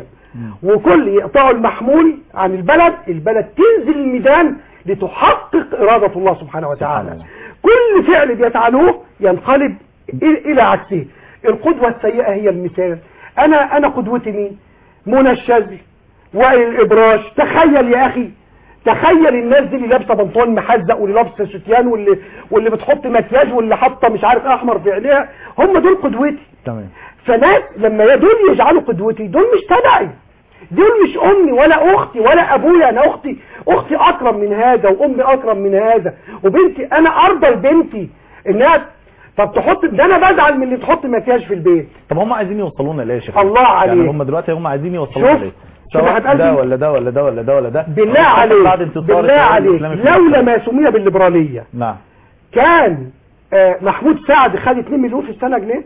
وكل يقطعوا المحمول عن البلد البلد تنزل الميدان لتحقق إرادة الله سبحانه وتعالى سبحان الله. كل فعل بيفعلوه ينقلب إ- إلى عكسه القدوة السيئة هي المثال أنا أنا قدوتي مين منى الشاذلي وائل الإبراش تخيل يا أخي تخيل الناس دي اللي لابسه بنطلون محزق واللي لابسه ستيان واللي واللي بتحط مكياج واللي حاطه مش عارف احمر في عينيها هم دول قدوتي تمام فناس لما دول يجعلوا قدوتي دول مش تبعي دول مش امي ولا اختي ولا ابويا انا اختي اختي اكرم من هذا وامي اكرم من هذا وبنتي انا ارضى لبنتي انها طب تحط ده انا بزعل من اللي تحط مكياج في البيت طب هم عايزين يوصلونا لايه يا شيخ الله يعني عليك. هم دلوقتي هم عايزين يوصلونا شوف، لايه شوف سواء هتقدم- ده ولا ده ولا ده ولا ده ولا ده بالله هم عليك بعد انتصار بالله التيار عليك الإسلامي في لولا مصر. ما سمي بالليبراليه نعم كان آه، محمود سعد خد 2 مليون في السنه جنيه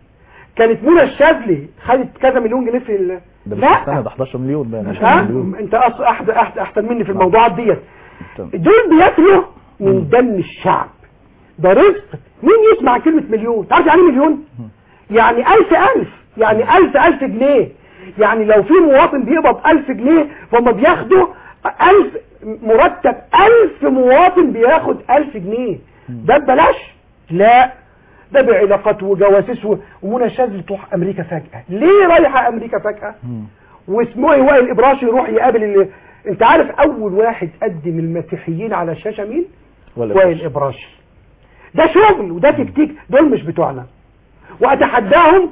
كانت منى الشاذلي خدت كذا مليون جنيه في ال... ده مش لا السنه ده 11 مليون بقى مش ها مليون انت أص... أحد... أحد... احسن مني في الموضوعات ديت تمام. دول بياكلوا من دم الشعب ده رزق مين يسمع كلمة مليون تعرف يعني إيه مليون يعني ألف ألف يعني ألف ألف جنيه يعني لو في مواطن بيقبض ألف جنيه فهم بياخدوا ألف مرتب ألف مواطن بياخد ألف جنيه ده ببلاش لا ده بعلاقات وجواسيس و- ومنى الشاذلي تروح أمريكا فجأة ليه رايحة أمريكا فجأة واسمه ايه وائل الابراشي يروح يقابل اللي انت عارف اول واحد قدم المسيحيين على الشاشه مين ولا وائل الابراشي ده شغل وده تكتيك دول مش بتوعنا واتحداهم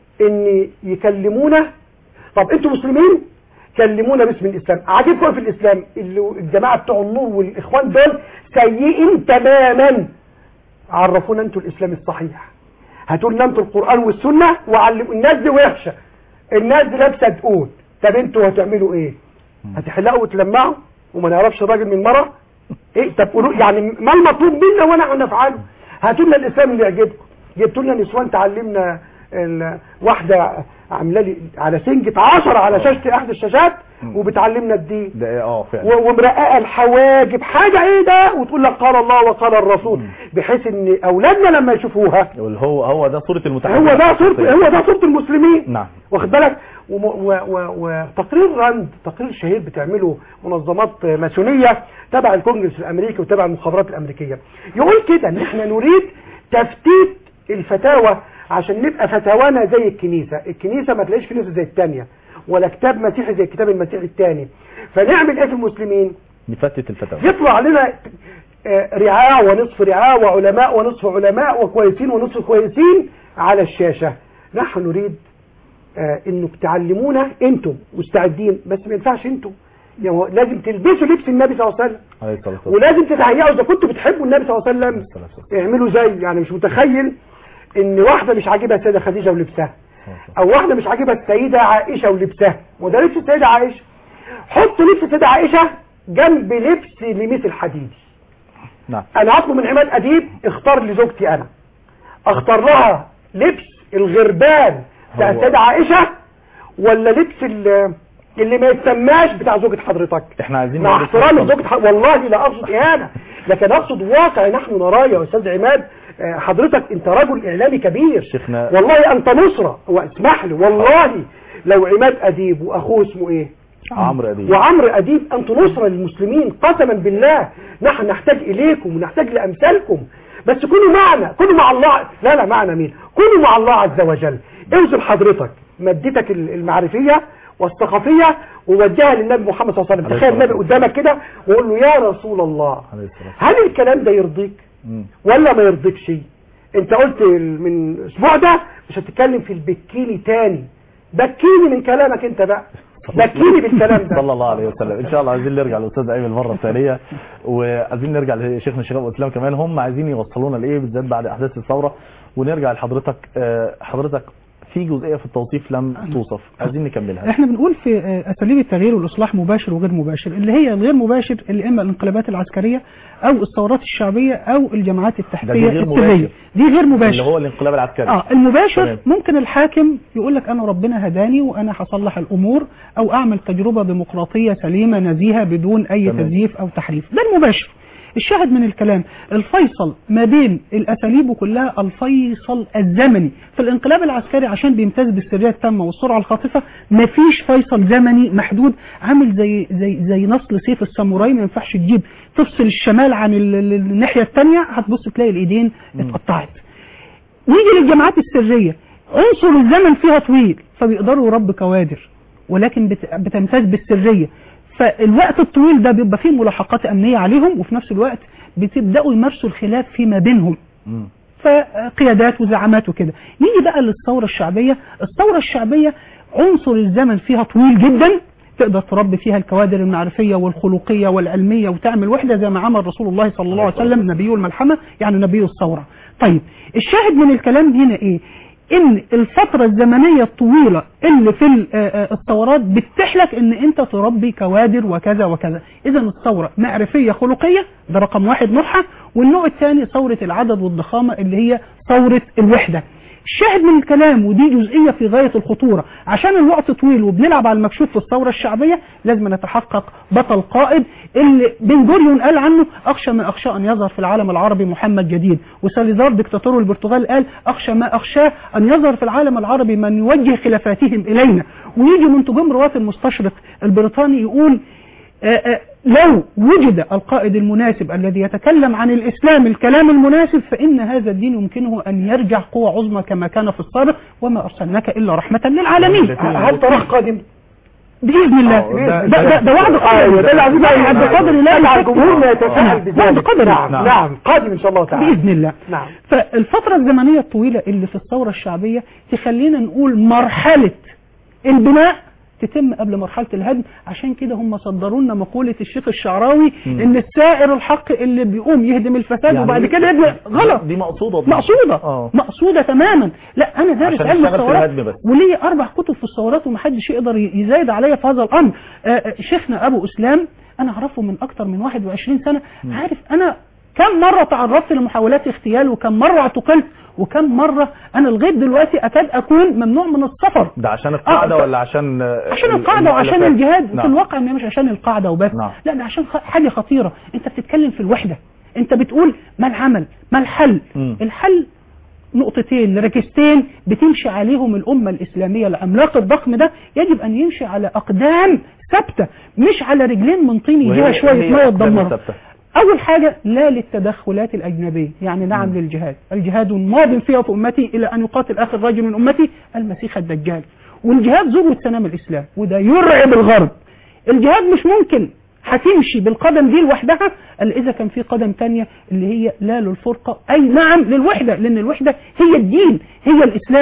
ان يكلمونا طب انتوا مسلمين كلمونا باسم الاسلام عاجبكم في الاسلام اللي الجماعه بتوع النور والاخوان دول سيئين تماما عرفونا انتوا الاسلام الصحيح هاتوا لنا انتوا القران والسنه وعلموا الناس دي وحشه الناس دي لابسه تقول طب انتوا هتعملوا ايه هتحلقوا وتلمعوا وما نعرفش الراجل من المرأة ايه طب قولوا يعني ما المطلوب منا وانا نفعله هاتوا لنا الاسلام اللي يعجبكم جبتوا لنا نسوان تعلمنا ال- واحده عامله لي على سنجة 10 على شاشه احد الشاشات وبتعلمنا الدين ده إيه؟ اه فعلا و- ومرققه الحواجب حاجه ايه ده وتقول لك قال الله وقال الرسول بحيث ان اولادنا لما يشوفوها واللي هو هو ده صوره المتحدث هو ده صورة هو ده صورة المسلمين نعم واخد بالك وم- و- و- وتقرير راند تقرير شهير بتعمله منظمات ماسونية تبع الكونجرس الامريكي وتبع المخابرات الامريكية يقول كده ان احنا نريد تفتيت الفتاوى عشان نبقى فتاوانا زي الكنيسة الكنيسة ما تلاقيش كنيسة زي التانية ولا كتاب مسيحي زي الكتاب المسيحي التاني فنعمل ايه في المسلمين نفتت الفتاوى يطلع لنا آه، رعاة ونصف رعاة وعلماء ونصف علماء وكويسين ونصف كويسين على الشاشة نحن نريد آه، انك تعلمونا انتم مستعدين بس ما ينفعش انتم يعني هو لازم تلبسوا لبس النبي صلى الله عليه وسلم عليه الصلاة والسلام ولازم تتهيئوا اذا كنتوا بتحبوا النبي صلى الله عليه وسلم اعملوا زي يعني مش متخيل ان واحده مش عاجبها السيده خديجه ولبسها او واحده مش عاجبها السيده عائشه ولبسها وده لبس السيده عائشه حط لبس السيده عائشه جنب لبس لميس الحديدي نعم انا هطلب من عماد اديب اختار لي زوجتي انا اختار لها لبس الغربان بتاع هو. السيده عائشه ولا لبس ال- اللي ما يتسماش بتاع زوجة حضرتك احنا عايزين مع نقول احترامي لك- لزوجة حضرتك والله لا اقصد اهانه لكن اقصد واقع نحن نراه يا استاذ عماد آه، حضرتك انت رجل اعلامي كبير شيخنا والله انت نصرة واسمح لي والله لو عماد اديب واخوه اسمه ايه عمرو اديب وعمرو اديب انتم نصرة للمسلمين قسما بالله نحن نحتاج اليكم ونحتاج لامثالكم بس كونوا معنا كونوا مع الله لا لا معنا مين كونوا مع الله عز وجل اوزن حضرتك مادتك المعرفية والثقافية ووجهها للنبي محمد صلى الله عليه وسلم عليه تخيل الصلاة النبي قدامك كده وقول له يا رسول الله عليه الصلاة هل الكلام ده يرضيك مم. ولا ما يرضيكش انت قلت من اسبوع ده مش هتتكلم في البكيني تاني بكيني من كلامك انت بقى بكيني بالكلام ده صلى الله عليه وسلم ان شاء الله عايزين نرجع للاستاذ ايمن المره الثانيه وعايزين نرجع لشيخنا الشباب والاسلام كمان هم عايزين يوصلونا لايه بالذات بعد احداث الثوره ونرجع لحضرتك آه، حضرتك في جزئيه في التوصيف لم توصف عايزين نكملها احنا بنقول في آه، اساليب التغيير والاصلاح مباشر وغير مباشر اللي هي الغير مباشر اللي اما الانقلابات العسكريه او الثورات الشعبيه او الجماعات ده التحتيه دي غير السريه مباشر دي غير مباشر اللي هو الانقلاب العسكري اه المباشر تمام. ممكن الحاكم يقول لك انا ربنا هداني وانا هصلح الامور او اعمل تجربه ديمقراطيه سليمه نزيهه بدون اي تمام. تزييف او تحريف ده المباشر الشاهد من الكلام الفيصل ما بين الاساليب كلها الفيصل الزمني في الانقلاب العسكري عشان بيمتاز بالسريه التامه والسرعه الخاطفه مفيش فيصل زمني محدود عامل زي زي زي نصل سيف الساموراي ما ينفعش تجيب تفصل الشمال عن ال- ال- الناحيه الثانيه هتبص تلاقي الايدين اتقطعت نيجي للجماعات السرية عنصر الزمن فيها طويل فبيقدروا يربوا كوادر ولكن بت- بتمتاز بالسرية فالوقت الطويل ده بيبقى فيه ملاحقات أمنية عليهم وفي نفس الوقت بتبدأوا يمارسوا الخلاف فيما بينهم مم. فقيادات وزعامات وكده نيجي بقى للثورة الشعبية الثورة الشعبية عنصر الزمن فيها طويل جدا تقدر تربي فيها الكوادر المعرفية والخلقية والعلمية وتعمل وحدة زي ما عمل رسول الله صلى الله عليه وسلم نبي الملحمة يعني نبي الثورة طيب الشاهد من الكلام هنا ايه ان الفترة الزمنية الطويلة اللي في ال- آه، آه، الثورات بتحلك ان انت تربي كوادر وكذا وكذا اذا الثورة معرفية خلقية ده رقم واحد نوعها والنوع الثاني ثورة العدد والضخامة اللي هي ثورة الوحدة الشاهد من الكلام ودي جزئية في غاية الخطورة عشان الوقت طويل وبنلعب على المكشوف في الثورة الشعبية لازم نتحقق بطل قائد اللي بن جوريون قال عنه أخشى ما أخشى أن يظهر في العالم العربي محمد جديد وساليزار دكتاتور البرتغال قال أخشى ما أخشاه أن يظهر في العالم العربي من يوجه خلافاتهم إلينا ويجي منتجم رواة المستشرق البريطاني يقول آه، آه، لو وجد القائد المناسب الذي يتكلم عن الإسلام الكلام المناسب فإن هذا الدين يمكنه أن يرجع قوة عظمى كما كان في السابق وما أرسلناك إلا رحمة للعالمين هل تراه قادم بإذن الله آه، ده- ده, ده, ده وعد قدري ايوه ده اللي عايزين ده وعد قدري لا مع يشك. الجمهور ما يتساءل نعم، بذلك وعد قدري نعم نعم. نعم قادم ان شاء الله تعالى بإذن الله نعم فالفترة الزمنية الطويلة اللي في الثورة الشعبية تخلينا نقول مرحلة البناء تتم قبل مرحلة الهدم عشان كده هم صدروا لنا مقولة الشيخ الشعراوي مم. ان السائر الحق اللي بيقوم يهدم الفساد يعني وبعد دي- كده يبني غلط دي مقصوده دي. مقصودة اه مقصودة تماما لا انا دارس عشان علم نشتغل في الثورات الهدم بس. ولي اربع كتب في الثورات ومحدش يقدر ي- يزايد عليا في هذا الامر آه، آه، شيخنا ابو اسلام انا اعرفه من اكتر من 21 سنة عارف انا كم مرة تعرضت لمحاولات اغتيال وكم مرة اعتقلت وكم مرة انا لغاية دلوقتي اكاد اكون ممنوع من السفر ده عشان القاعده آه، ولا عشان آه، عشان ال- القاعدة وعشان المؤلفات؟ الجهاد وفي نعم. الواقع إن مش عشان القاعدة وبس نعم. لا ده عشان خ- حاجة خطيرة انت بتتكلم في الوحدة انت بتقول ما العمل ما الحل مم. الحل نقطتين ركزتين بتمشي عليهم الأمة الإسلامية العملاق الضخم ده يجب أن يمشي على أقدام ثابتة مش على رجلين من طين يجيها وهي- شوية هي مية أقدام تدمرها ثابتة. أول حاجة لا للتدخلات الأجنبية يعني نعم للجهاد الجهاد ماض فيها في أمتي إلى أن يقاتل آخر رجل من أمتي المسيح الدجال والجهاد ذروة سنام الإسلام وده يرعب الغرب الجهاد مش ممكن هتمشي بالقدم دي لوحدها الا اذا كان في قدم تانية اللي هي لا للفرقة اي نعم للوحدة لان الوحدة هي الدين هي الاسلام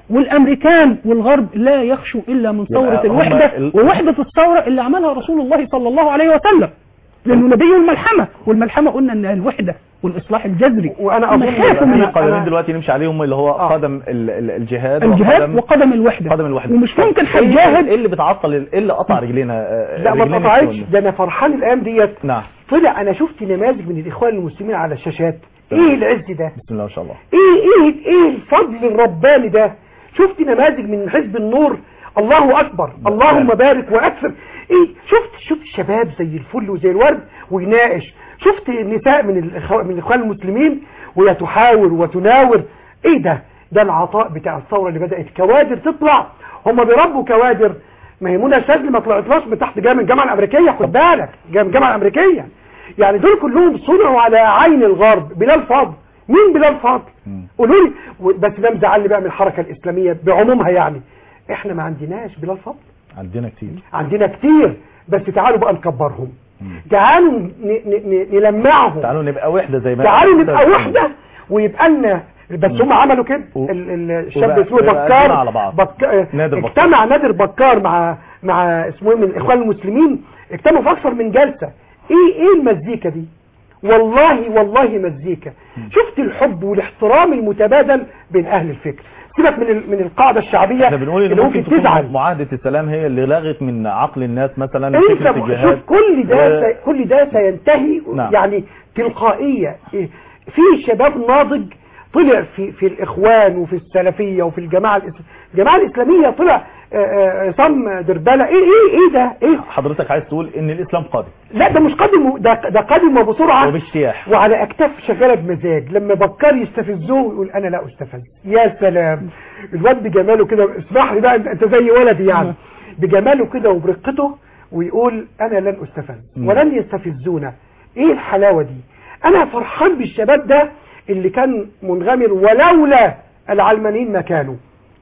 والامريكان والغرب لا يخشوا الا من ثوره يبقى هم الوحده ال- ووحده الثوره اللي عملها رسول الله صلى الله عليه وسلم لانه نبي الملحمه والملحمه قلنا انها الوحده والاصلاح الجذري وانا هم اظن خافوا من في أنا- قدمين أنا- دلوقتي نمشي عليهم اللي هو قدم ال- ال- الجهاد الجهاد وقدم وقدم الوحده قدم الوحده ومش ممكن إيه- هتجاهد ايه اللي بتعطل ايه اللي قطع رجلينا آه، لا ما رجلين اتقطعتش السنة؟ ده انا فرحان الايام ديت نعم طلع انا شفت نماذج من الاخوان المسلمين على الشاشات ايه العز ده بسم الله ما شاء الله ايه ايه ايه الفضل الرباني ده شفت نماذج من حزب النور الله اكبر اللهم بارك واكثر ايه شفت شفت شباب زي الفل وزي الورد ويناقش شفت النساء من الإخوة من الاخوان المسلمين وهي تحاور وتناور ايه ده ده العطاء بتاع الثوره اللي بدات كوادر تطلع هم بيربوا كوادر ما هي منى الشاذلي ما طلعتلاش من تحت جايه من الجامعه الامريكيه خد بالك جايه من الجامعه الامريكيه يعني دول كلهم صنعوا على عين الغرب بلال فضل مين بلال فضل قولوا لي و- بس ده مزعلني بقى من الحركه الاسلاميه بعمومها يعني احنا ما عندناش بلال فضل عندنا كتير عندنا كتير بس تعالوا بقى نكبرهم تعالوا ن- ن- ن- نلمعهم تعالوا نبقى وحده زي ما تعالوا نبقى وحده ويبقى لنا بس هم عملوا كده ال- ال- الشاب وبقى- اسمه وبقى بكار قدمنا على بعض. بك... نادر بكار. اجتمع نادر بكار مع مع اسمه ايه من الاخوان المسلمين اجتمعوا في اكثر من جلسه ايه ايه المزيكا دي والله والله مزيكا شفت الحب والاحترام المتبادل بين اهل الفكر سيبك من ال- من القاعده الشعبيه احنا بنقول ان اللي ممكن ممكن تكون تزعل معاهده السلام هي اللي لغت من عقل الناس مثلا انت فكره شوف الجهاد كل ده و- سي... كل ده سينتهي نعم. يعني تلقائية إيه، في شباب ناضج طلع في في الاخوان وفي السلفيه وفي الجماعه الإسلامية الجماعه الاسلاميه طلع آه، آه، عصام دربله ايه ايه ايه ده ايه حضرتك عايز تقول ان الاسلام قادم لا ده مش قادم ده ده قادم بسرعه وباجتياح وعلى اكتاف شغاله بمزاج لما بكار يستفزوه يقول انا لا استفز يا سلام الواد بجماله كده اسمح لي بقى انت أنت زي ولدي يعني بجماله كده وبرقته ويقول انا لن استفز مم. ولن يستفزونا ايه الحلاوه دي انا فرحان بالشباب ده اللي كان منغمر ولولا العلمانيين ما كانوا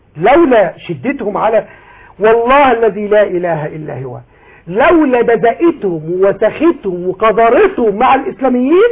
لولا شدتهم على والله الذي لا اله الا هو لولا بدأتهم وسختهم وقذرتهم مع الاسلاميين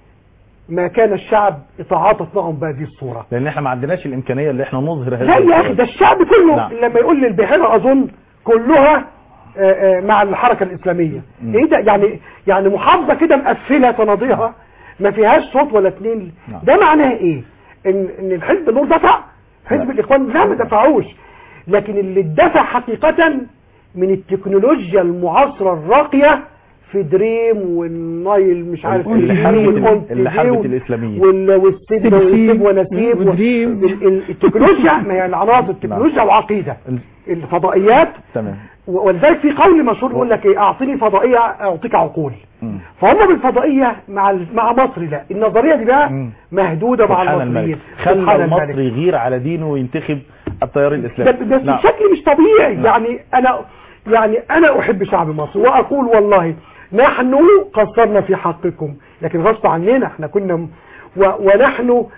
ما كان الشعب يتعاطف معهم بهذه الصورة لان احنا ما عندناش الامكانيه اللي احنا نظهر هذا لا يا اخي ده الشعب كله نعم. لما يقول لي البحيرة اظن كلها آه، آه، مع الحركة الاسلامية مم. ايه ده يعني يعني محافظة كده مقفلة صناديقها ما فيهاش صوت ولا اتنين نعم. ده معناه ايه ان ان الحزب النور دفع حزب الاخوان لا ما دفعوش لكن اللي اتدفع حقيقة من التكنولوجيا المعاصرة الراقية في دريم والنايل مش عارف اللي إيه حاربت والأونت اللي دي حاربت وال- الاسلاميين وال- والسب سيب والسب سيب ونسيب و- ودريم. ال- ال- التكنولوجيا ما هي العناصر التكنولوجيا وعقيدة الفضائيات تمام و- ولذلك في قول مشهور يقول لك ايه اعطيني فضائية اعطيك عقول مم. فهم بالفضائية مع ال- مع مصر لا النظرية دي بقى مم. مهدودة مع سبحان المصريين الملك خلى سبحان المصري الملك يغير على دينه وينتخب التيار ده الاسلامي ده نعم. بشكل مش طبيعي يعني انا يعني انا احب شعب مصر واقول والله نحن قصرنا في حقكم لكن غصب عننا احنا كنا م- و ونحن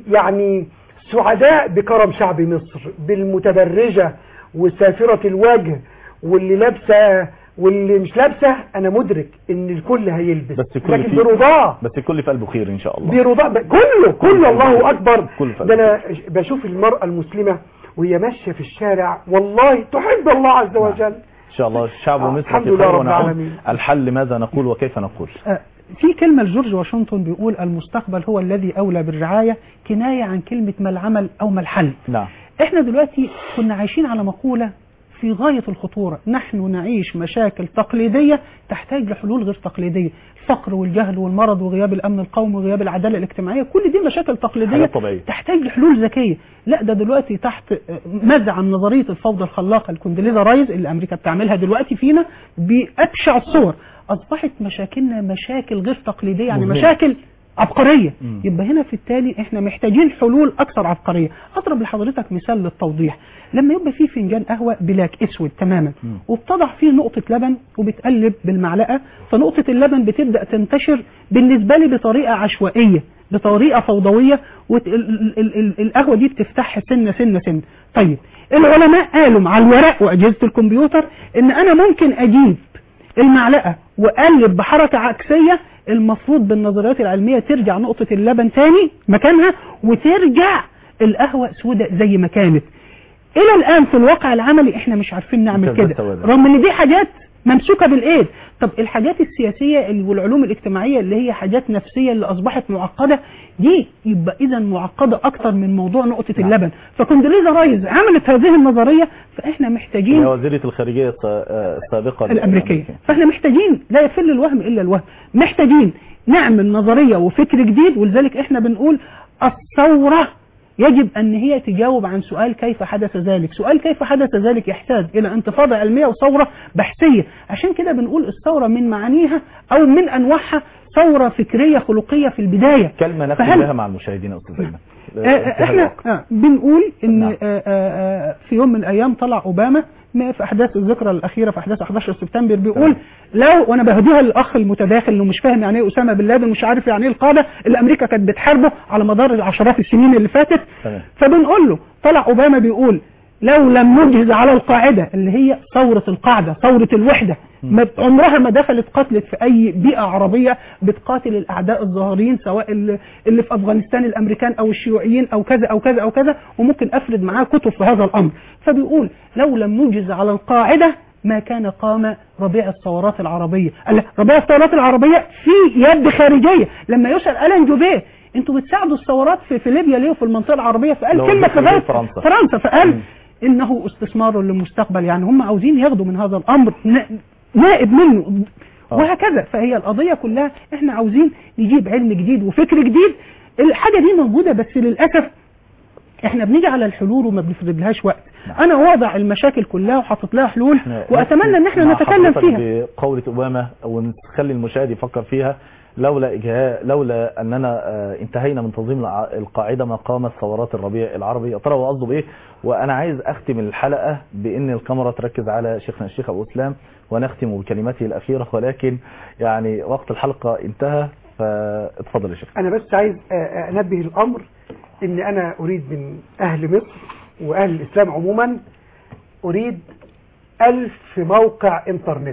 يعني سعداء بكرم شعب مصر بالمتبرجة وسافرة الوجه واللي لابسة واللي مش لابسة انا مدرك ان الكل هيلبس بس الكل لكن فيه- برضاه بس الكل في قلبه خير ان شاء الله برضا ب- كله كله الله اكبر كل فرق. ده انا بشوف المرأة المسلمة وهي ماشية في الشارع والله تحب الله عز وجل ان شاء الله الشعب آه، ومصر الحمد في لله خير رب ونعود العالمين. الحل ماذا نقول وكيف نقول آه، في كلمة لجورج واشنطن بيقول المستقبل هو الذي أولى بالرعاية كناية عن كلمة ما العمل أو ما الحل نعم احنا دلوقتي كنا عايشين على مقولة في غاية الخطورة نحن نعيش مشاكل تقليدية تحتاج لحلول غير تقليدية الفقر والجهل والمرض وغياب الأمن القومي وغياب العدالة الاجتماعية كل دي مشاكل تقليدية حاجات طبيعية. تحتاج لحلول ذكية لا ده دلوقتي تحت آه، مزعم نظرية الفوضى الخلاقة الكوندليزا رايز اللي أمريكا بتعملها دلوقتي فينا بأبشع الصور أصبحت مشاكلنا مشاكل غير تقليدية يعني مهمة. مشاكل عبقرية مم. يبقى هنا في التالي احنا محتاجين حلول اكثر عبقرية اضرب لحضرتك مثال للتوضيح لما يبقى في فنجان قهوة بلاك اسود تماما مم. وبتضع فيه نقطة لبن وبتقلب بالمعلقة فنقطة اللبن بتبدأ تنتشر بالنسبة لي بطريقة عشوائية بطريقة فوضوية والقهوة دي بتفتحها سنة سنة سنة طيب العلماء قالوا مع الورق وأجهزة الكمبيوتر ان انا ممكن اجيب المعلقة وقلب بحركة عكسية المفروض بالنظريات العلمية ترجع نقطة اللبن تاني مكانها وترجع القهوة سوداء زي ما كانت الى الان في الواقع العملي احنا مش عارفين نعمل ممتاز كده السواد. رغم ان دي حاجات ممسوكه بالايد طب الحاجات السياسيه اللي- والعلوم الاجتماعيه اللي هي حاجات نفسيه اللي اصبحت معقده دي يبقى اذا معقده اكتر من موضوع نقطه اللبن فكوندريزا رايز عملت هذه النظريه فاحنا محتاجين هي وزيرة الخارجية الس- آه، السابقة الامريكيه فاحنا محتاجين لا يفل الوهم الا الوهم محتاجين نعمل نظريه وفكر جديد ولذلك احنا بنقول الثوره يجب ان هي تجاوب عن سؤال كيف حدث ذلك سؤال كيف حدث ذلك يحتاج الى انتفاضه علميه وثوره بحثيه عشان كده بنقول الثوره من معانيها او من انواعها ثوره فكريه خلقيه في البدايه كلمة نختم فهل- بها مع المشاهدين يا أستاذ أيمن آه، آه، احنا آه، بنقول ان آه، آه، آه، في يوم من الايام طلع اوباما ما في احداث الذكرى الاخيره في احداث 11 سبتمبر بيقول لو وانا بهديها للاخ المتداخل انه مش فاهم يعني ايه اسامه بن لادن مش عارف يعني ايه القاده اللي امريكا كانت بتحاربه على مدار العشرات السنين اللي فاتت تمام فبنقول له طلع اوباما بيقول لو لم نجهز على القاعده اللي هي ثوره القاعده ثوره الوحده ما عمرها ما دخلت قتلت في اي بيئه عربيه بتقاتل الاعداء الظاهرين سواء اللي اللي في افغانستان الامريكان او الشيوعيين او كذا او كذا او كذا وممكن افرد معاه كتب في هذا الامر فبيقول لو لم نجهز على القاعده ما كان قام ربيع الثورات العربية قال ربيع الثورات العربية في يد خارجية لما يسأل ألان جوبيه انتوا بتساعدوا الثورات في, في ليبيا ليه وفي المنطقة العربية فقال لو كلمة دخل لغاية فرنسا. فرنسا فقال انه استثمار للمستقبل يعني هم عاوزين ياخدوا من هذا الامر نا- نائب منه وهكذا فهي القضية كلها احنا عاوزين نجيب علم جديد وفكر جديد الحاجة دي موجودة بس للأسف احنا بنيجي على الحلول وما بنفرضلهاش وقت انا واضع المشاكل كلها وحاطط لها حلول واتمنى ان احنا مع نتكلم حضرتك فيها بقولة أوباما ونخلي المشاهد يفكر فيها لولا إجهاء لولا أننا آه، انتهينا من تنظيم الع- القاعدة ما قامت ثورات الربيع العربي يا ترى هو قصده بإيه وأنا عايز أختم الحلقة بإن الكاميرا تركز على شيخنا الشيخ أبو إسلام ونختم بكلمته الأخيرة ولكن يعني وقت الحلقة انتهى فاتفضل يا شيخ انا بس عايز آه، آه، انبه الامر ان انا اريد من اهل مصر واهل الاسلام عموما اريد الف موقع انترنت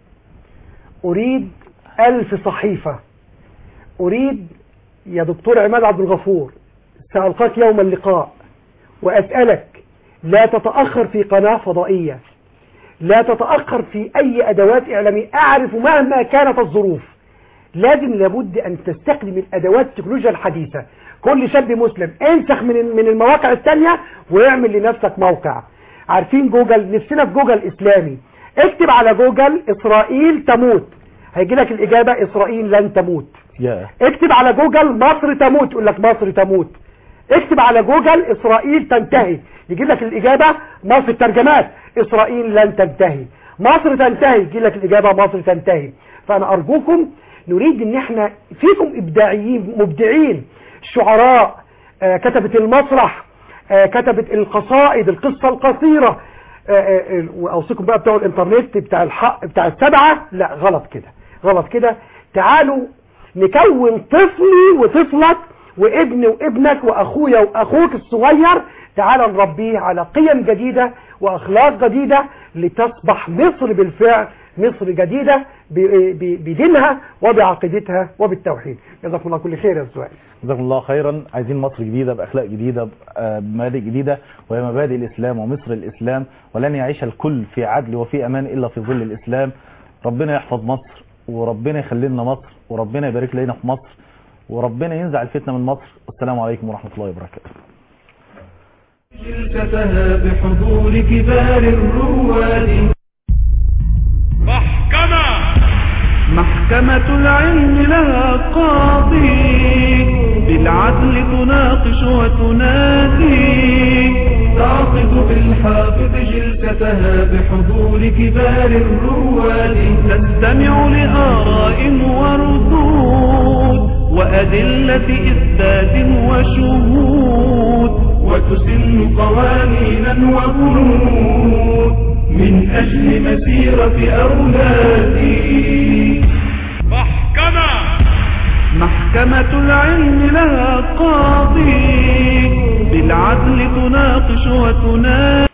اريد الف صحيفة اريد يا دكتور عماد عبد الغفور سألقاك يوم اللقاء واسألك لا تتأخر في قناة فضائية لا تتأخر في اي ادوات اعلامية اعرف مهما كانت الظروف لازم لابد ان تستخدم الادوات التكنولوجيا الحديثة كل شاب مسلم انسخ من من المواقع الثانية ويعمل لنفسك موقع عارفين جوجل نفسنا في جوجل اسلامي اكتب على جوجل اسرائيل تموت هيجي لك الاجابة اسرائيل لن تموت يا اكتب على جوجل مصر تموت يقول لك مصر تموت اكتب على جوجل اسرائيل تنتهي يجي لك الاجابة مصر الترجمات اسرائيل لن تنتهي مصر تنتهي يجي لك الاجابة مصر تنتهي فانا ارجوكم نريد ان احنا فيكم ابداعيين مبدعين شعراء آه، كتبة المسرح آه، كتبة القصائد القصة القصيرة آه، آه، آه، واوصيكم بقى بتوع الانترنت بتاع الحق بتاع السبعة لا غلط كده غلط كده تعالوا نكون طفلي وطفلك وابني وابنك واخويا واخوك الصغير تعال نربيه على قيم جديدة واخلاق جديدة لتصبح مصر بالفعل مصر جديدة ب- ب- بدينها وبعقيدتها وبالتوحيد جزاكم الله كل خير يا سؤال جزاكم الله خيرا عايزين مصر جديدة بأخلاق جديدة آه، بمبادئ جديدة وهي مبادئ الإسلام ومصر الإسلام ولن يعيش الكل في عدل وفي أمان إلا في ظل الإسلام ربنا يحفظ مصر وربنا يخلي لنا مصر وربنا يبارك لنا في مصر وربنا ينزع الفتنة من مصر والسلام عليكم ورحمة الله وبركاته جلستها بحضور كبار الرواد محكمة محكمة العلم لها قاضي بالعدل تناقش وتنادي تعقد بالحافظ جلستها بحضور كبار الرواد تستمع لآراء وردود وأدلة إثبات وشهود وتسن قوانينا وبنود من أجل مسيرة أولادي محكمة محكمة العلم لها قاضي بالعدل تناقش وتنادي